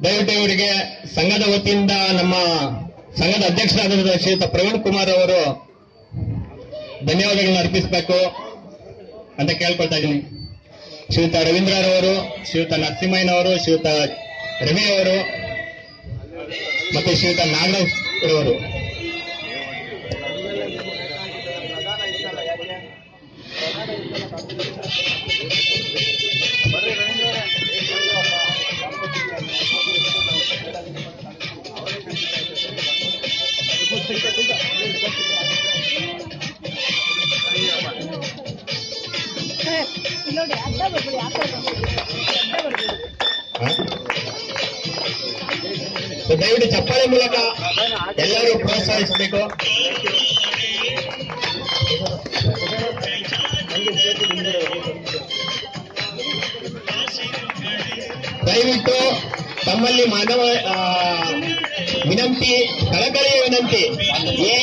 ದಯವಿಟ್ಟು ಇವರಿಗೆ ಸಂಘದ ವತಿಯಿಂದ ನಮ್ಮ ಸಂಘದ ಅಧ್ಯಕ್ಷರಾದ ಶ್ರೀಯುತ ಪ್ರವೀಣ್ ಕುಮಾರ್ ಅವರು ಧನ್ಯವಾದಗಳನ್ನ ಅರ್ಪಿಸಬೇಕು ಅಂತ ಕೇಳ್ಕೊಳ್ತಾ ಇದ್ದೀನಿ ಶ್ರೀಯುತ ರವೀಂದ್ರರವರು ಶ್ರೀಯುತ ನರಸಿಂಹಯ್ಯನವರು ಶ್ರೀಯುತ ರವಿ ಅವರು ಮತ್ತೆ ಶ್ರೀಯುತ ನಾಗರಾಜ್ ರವರು ನೋಡಿ ಅಡ್ಡ ಬರ್ಬೇಡಿ ಆ ಕಡೆ ಬರ್ಬೇಡಿ. ಅಡ್ಡ ಬರ್ಬೇಡಿ ಹ? ಸೊ ದಯವಿಟ್ಟು ಚಪ್ಪಾಳೆ ಮೂಲಕ ಎಲ್ಲರೂ ಪ್ರೋತ್ಸಾಹಿಸಬೇಕು ದಯವಿಟ್ಟು ತಮ್ಮಲ್ಲಿ ಮಾನವ ಆ, ವಿನಂತಿ ಕಳಕಳಿಯ ವಿನಂತಿ ಈ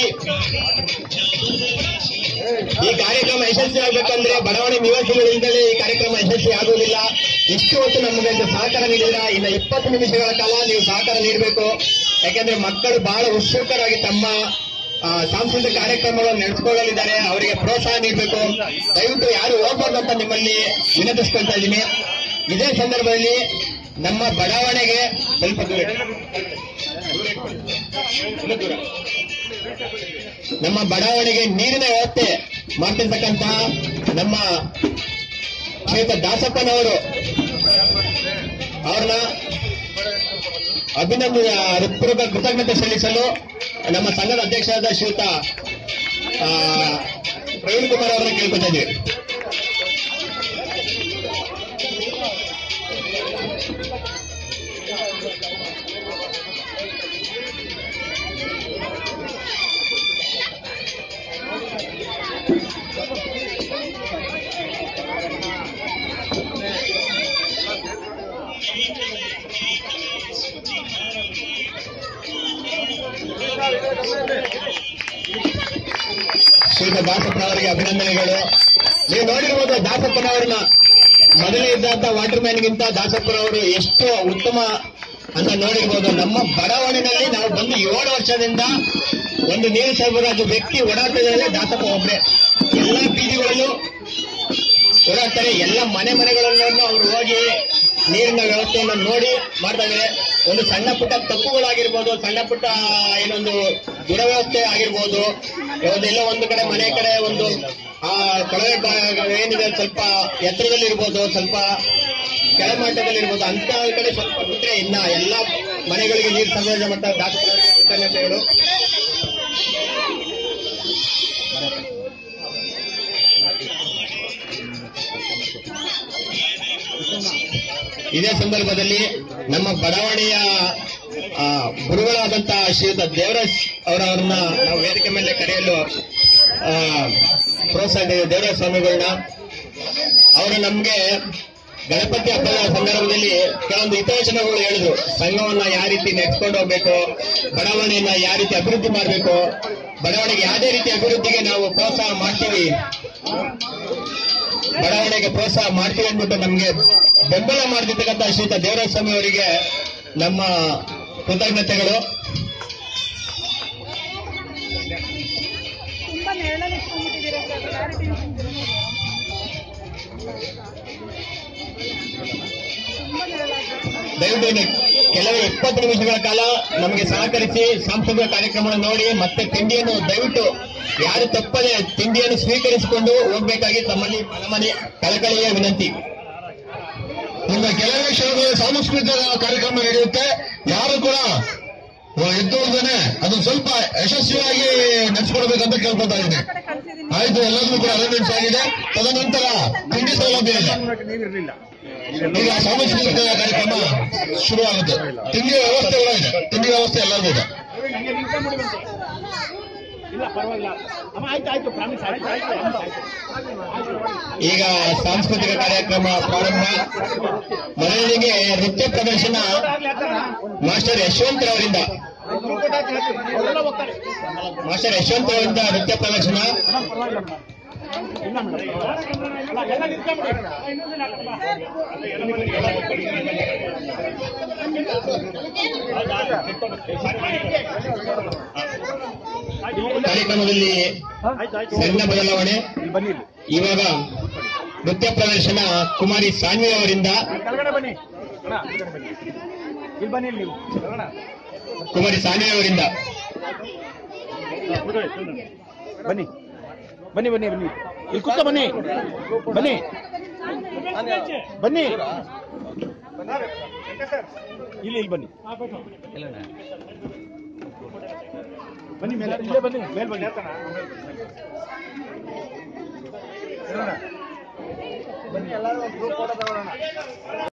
ಈ ಕಾರ್ಯಕ್ರಮ ಯಶಸ್ವಿ ಆಗ್ಬೇಕಂದ್ರೆ ಬಡಾವಣೆ ನಿವಾಸಿಗಳಿಂದಲೇ ಈ ಕಾರ್ಯಕ್ರಮ ಯಶಸ್ವಿ ಆಗುವುದಿಲ್ಲ ಇಷ್ಟು ಹೊತ್ತು ನಮಗೆ ಸಹಕಾರ ನೀಡಿದ್ರ ಇನ್ನು ಇಪ್ಪತ್ತು ನಿಮಿಷಗಳ ಕಾಲ ನೀವು ಸಹಕಾರ ನೀಡಬೇಕು ಯಾಕೆಂದ್ರೆ ಮಕ್ಕಳು ಬಹಳ ಉತ್ಸುಕರಾಗಿ ತಮ್ಮ ಆ, ಸಾಂಸ್ಕೃತಿಕ ಕಾರ್ಯಕ್ರಮಗಳನ್ನು ನಡೆಸಿಕೊಳ್ಳಲಿದ್ದಾರೆ ಅವರಿಗೆ ಪ್ರೋತ್ಸಾಹ ನೀಡಬೇಕು ದಯವಿಟ್ಟು ಯಾರು ಹೋಗ್ಬಾರ್ದು ಅಂತ ನಿಮ್ಮಲ್ಲಿ ವಿನಂತಿಸ್ಕೊಳ್ತಾ ಇದ್ದೀನಿ ಇದೇ ಸಂದರ್ಭದಲ್ಲಿ ನಮ್ಮ ಬಡಾವಣೆಗೆ ಸ್ವಲ್ಪ ದೂರ ಇಡಿ. ಇನ್ನೂ ದೂರ ನಮ್ಮ ಬಡಾವಣೆಗೆ ನೀರಿನ ವ್ಯವಸ್ಥೆ ಮಾಡ್ತಿರ್ತಕ್ಕಂತಹ ನಮ್ಮ ಶ್ರೀಯುತ ದಾಸಪ್ಪನವರು ಅವ್ರನ್ನ ಅಭಿನಂದನೆ ಹೃತ್ಪೂರ್ವಕ ಕೃತಜ್ಞತೆ ಸಲ್ಲಿಸಲು ನಮ್ಮ ಸಂಘದ ಅಧ್ಯಕ್ಷರಾದ ಶ್ರೀಯುತ ಆ, ಪ್ರವೀಣ್ ಕುಮಾರ್ ಅವರನ್ನ ಕೇಳ್ಕೊತಾ ಇದ್ದೀವಿ ಶ್ರೀಯುತ ದಾಸಪ್ಪನವರಿಗೆ ಅಭಿನಂದನೆಗಳು ನೀವು ನೋಡಿರ್ಬೋದು ದಾಸಪ್ಪನವರನ್ನ ಮೊದಲೇ ಇದ್ದಂತ ವಾಟರ್ ಮ್ಯಾನ್ಗಿಂತ ದಾಸಪ್ಪನವರು ಎಷ್ಟು ಉತ್ತಮ ಅಂತ ನೋಡಿರ್ಬೋದು ನಮ್ಮ ಬಡಾವಣೆಯಲ್ಲಿ ನಾವು ಬಂದು ಏಳು ವರ್ಷದಿಂದ ಒಂದು ನೀರು ಸರಬರಾಜು ವ್ಯಕ್ತಿ ಓಡಾಡ್ತಿದ್ರೆ ದಾಸಪ್ಪ ಒಬ್ರೆ ಎಲ್ಲ ಬೀದಿಗಳಲ್ಲೂ ಓಡಾಡ್ತಾರೆ ಎಲ್ಲ ಮನೆ ಮನೆಗಳಲ್ಲೂ ಅವ್ರು ಹೋಗಿ ನೀರಿನ ವ್ಯವಸ್ಥೆಯನ್ನು ನೋಡಿ ಮಾಡ್ತಾ ಇದ್ದಾರೆ ಒಂದು ಸಣ್ಣ ಪುಟ್ಟ ತಪ್ಪುಗಳಾಗಿರ್ಬೋದು ಸಣ್ಣ ಪುಟ್ಟ ಏನೊಂದು ದುರವ್ಯವಸ್ಥೆ ಆಗಿರ್ಬೋದು ಒಂದೆಲ್ಲ ಒಂದು ಕಡೆ ಮನೆ ಕಡೆ ಒಂದು ಆ ಕೊಳವೆ ಭಾಗ ಏನಿದೆ ಸ್ವಲ್ಪ ಎತ್ತರದಲ್ಲಿ ಇರ್ಬೋದು ಸ್ವಲ್ಪ ಕೆಳಮಟ್ಟದಲ್ಲಿ ಇರ್ಬೋದು ಅಂತ ಕಡೆ ಸ್ವಲ್ಪ ಬಿಟ್ರೆ ಇನ್ನ ಎಲ್ಲ ಮನೆಗಳಿಗೆ ನೀರು ಸರಬರಾಜು ಮಾಡ್ತಾ ದಾಖಲೆ ಕೃತಜ್ಞತೆಗಳು ಇದೇ ಸಂದರ್ಭದಲ್ಲಿ ನಮ್ಮ ಬಡಾವಣೆಯ ಆ, ಗುರುಗಳಾದಂತಹ ಶ್ರೀಯುತ ದೇವರಾಜ್ ಅವರವರನ್ನ ನಾವು ವೇದಿಕೆ ಮೇಲೆ ಕರೆಯಲು ಆ, ಪ್ರೋತ್ಸಾಹ ನೀಡಿದ ದೇವರಾಜ್ ಸ್ವಾಮಿಗಳನ್ನ ಅವರು ನಮ್ಗೆ ಗಣಪತಿ ಹಬ್ಬದ ಸಂದರ್ಭದಲ್ಲಿ ಕೆಲವೊಂದು ಹಿತವಚನಗಳು ಹೇಳಿದ್ರು ಸಂಘವನ್ನ ಯಾವ ರೀತಿ ನೆಡ್ಸ್ಕೊಂಡು ಹೋಗ್ಬೇಕು ಬಡಾವಣೆಯನ್ನ ಯಾವ ರೀತಿ ಅಭಿವೃದ್ಧಿ ಮಾಡಬೇಕು ಬಡಾವಣೆಗೆ ಯಾವುದೇ ರೀತಿ ಅಭಿವೃದ್ಧಿಗೆ ನಾವು ಪ್ರೋತ್ಸಾಹ ಮಾಡ್ತೀವಿ ಬಡಾವಣೆಗೆ ಪ್ರೋತ್ಸಾಹ ಮಾಡ್ತೀವಿ ಅಂದ್ಬಿಟ್ಟು ನಮ್ಗೆ ಬೆಂಬಲ ಮಾಡ್ತಿರ್ತಕ್ಕಂಥ ಶ್ರೀಯುತ ದೇವರಾಜ ಸ್ವಾಮಿ ಅವರಿಗೆ ನಮ್ಮ ಕೃತಜ್ಞತೆಗಳು ತುಂಬಾ ನೆರಳಲ್ಲಿ ಇಟ್ಕೊಂಡ್ಬಿಟ್ಟಿದ್ದೀರಾ ಸರ್ ಕ್ಲಾರಿಟಿ ತುಂಬಾ ನೆರಳಾಗ್ತದೆ ದಯವಿಟ್ಟು ಇನ್ನು ಕೆಲವು ಇಪ್ಪತ್ತು ನಿಮಿಷಗಳ ಕಾಲ ನಮಗೆ ಸಹಕರಿಸಿ ಸಾಂಸ್ಕೃತಿಕ ಕಾರ್ಯಕ್ರಮವನ್ನು ನೋಡಿ ಮತ್ತೆ ತಿಂಡಿಯನ್ನು ದಯವಿಟ್ಟು ಯಾರು ತಪ್ಪದೆ ತಿಂಡಿಯನ್ನು ಸ್ವೀಕರಿಸಿಕೊಂಡು ಹೋಗ್ಬೇಕಾಗಿ ತಮ್ಮಲ್ಲಿ ಮನಮನೆ ಕಳಕಳಿಯ ವಿನಂತಿ ಇನ್ನು ಕೆಲವೇ ಕ್ಷಣದಲ್ಲಿ ಸಾಂಸ್ಕೃತಿಕ ಕಾರ್ಯಕ್ರಮ ನಡೆಯುತ್ತೆ ಯಾರು ಕೂಡ ಎದ್ದೋಳ್ದೇನೆ ಅದನ್ನ ಸ್ವಲ್ಪ ಯಶಸ್ವಿಯಾಗಿ ನಡೆಸ್ಕೊಡ್ಬೇಕಂತ ಕೇಳ್ಕೊತಾ ಇದ್ದೀನಿ ಆ ಕಡೆ ಕಳ್ಸಿದ್ದೀನಿ ಆಯ್ತು ಎಲ್ಲದೂ ಕೂಡ ಅರೇಂಜ್ಮೆಂಟ್ಸ್ ಆಗಿದೆ ತದನಂತರ ತಿಂಡಿ ಸೌಲಭ್ಯ ಇದೆ ಈಗ ಸಾಂಸ್ಕೃತಿಕ ಕಾರ್ಯಕ್ರಮ ಶುರು ಆಗುತ್ತೆ ತಿಂಡಿ ವ್ಯವಸ್ಥೆ ಕೂಡ ಇದೆ ತಿಂಡಿ ವ್ಯವಸ್ಥೆ ಎಲ್ಲರಿಗೂ ಇದೆ ಈಗ ಸಾಂಸ್ಕೃತಿಕ ಕಾರ್ಯಕ್ರಮ ಪ್ರಾರಂಭ ಮೊದಲಿಗೆ ನೃತ್ಯ ಪ್ರದರ್ಶನ ಮಾಸ್ಟರ್ ಯಶವಂತ್ ರವರಿಂದ ಮಾಸ್ಟರ್ ಯಶವಂತ್ ಅವರಿಂದ ನೃತ್ಯ ಪ್ರದರ್ಶನ ಕಾರ್ಯಕ್ರಮದಲ್ಲಿ ಸಣ್ಣ ಬದಲಾವಣೆ ಇವಾಗ ನೃತ್ಯ ಪ್ರದರ್ಶನ ಕುಮಾರಿ ಸಾನ್ವಿ ಅವರಿಂದ ಕುಮಾರಿ ಸಾನ್ವಿ ಅವರಿಂದ ಬನ್ನಿ ಬನ್ನಿ ಬನ್ನಿ ಬನ್ನಿ ಇಲ್ಲಿ ಕೂತ್ಕೊ ಬನ್ನಿ ಬನ್ನಿ ಬನ್ನಿ ಇಲ್ಲಿ ಇಲ್ಲಿ ಬನ್ನಿ ಬನ್ನಿ ಮೇಲೆ ಇಲ್ಲೇ ಬನ್ನಿ ಮೇಲೆ ಬನ್ನಿ ಬನ್ನಿ ಎಲ್ಲರೂ ಗ್ರೂಪ್ ಫೋಟೋ ತಗೊಳ್ಳೋಣ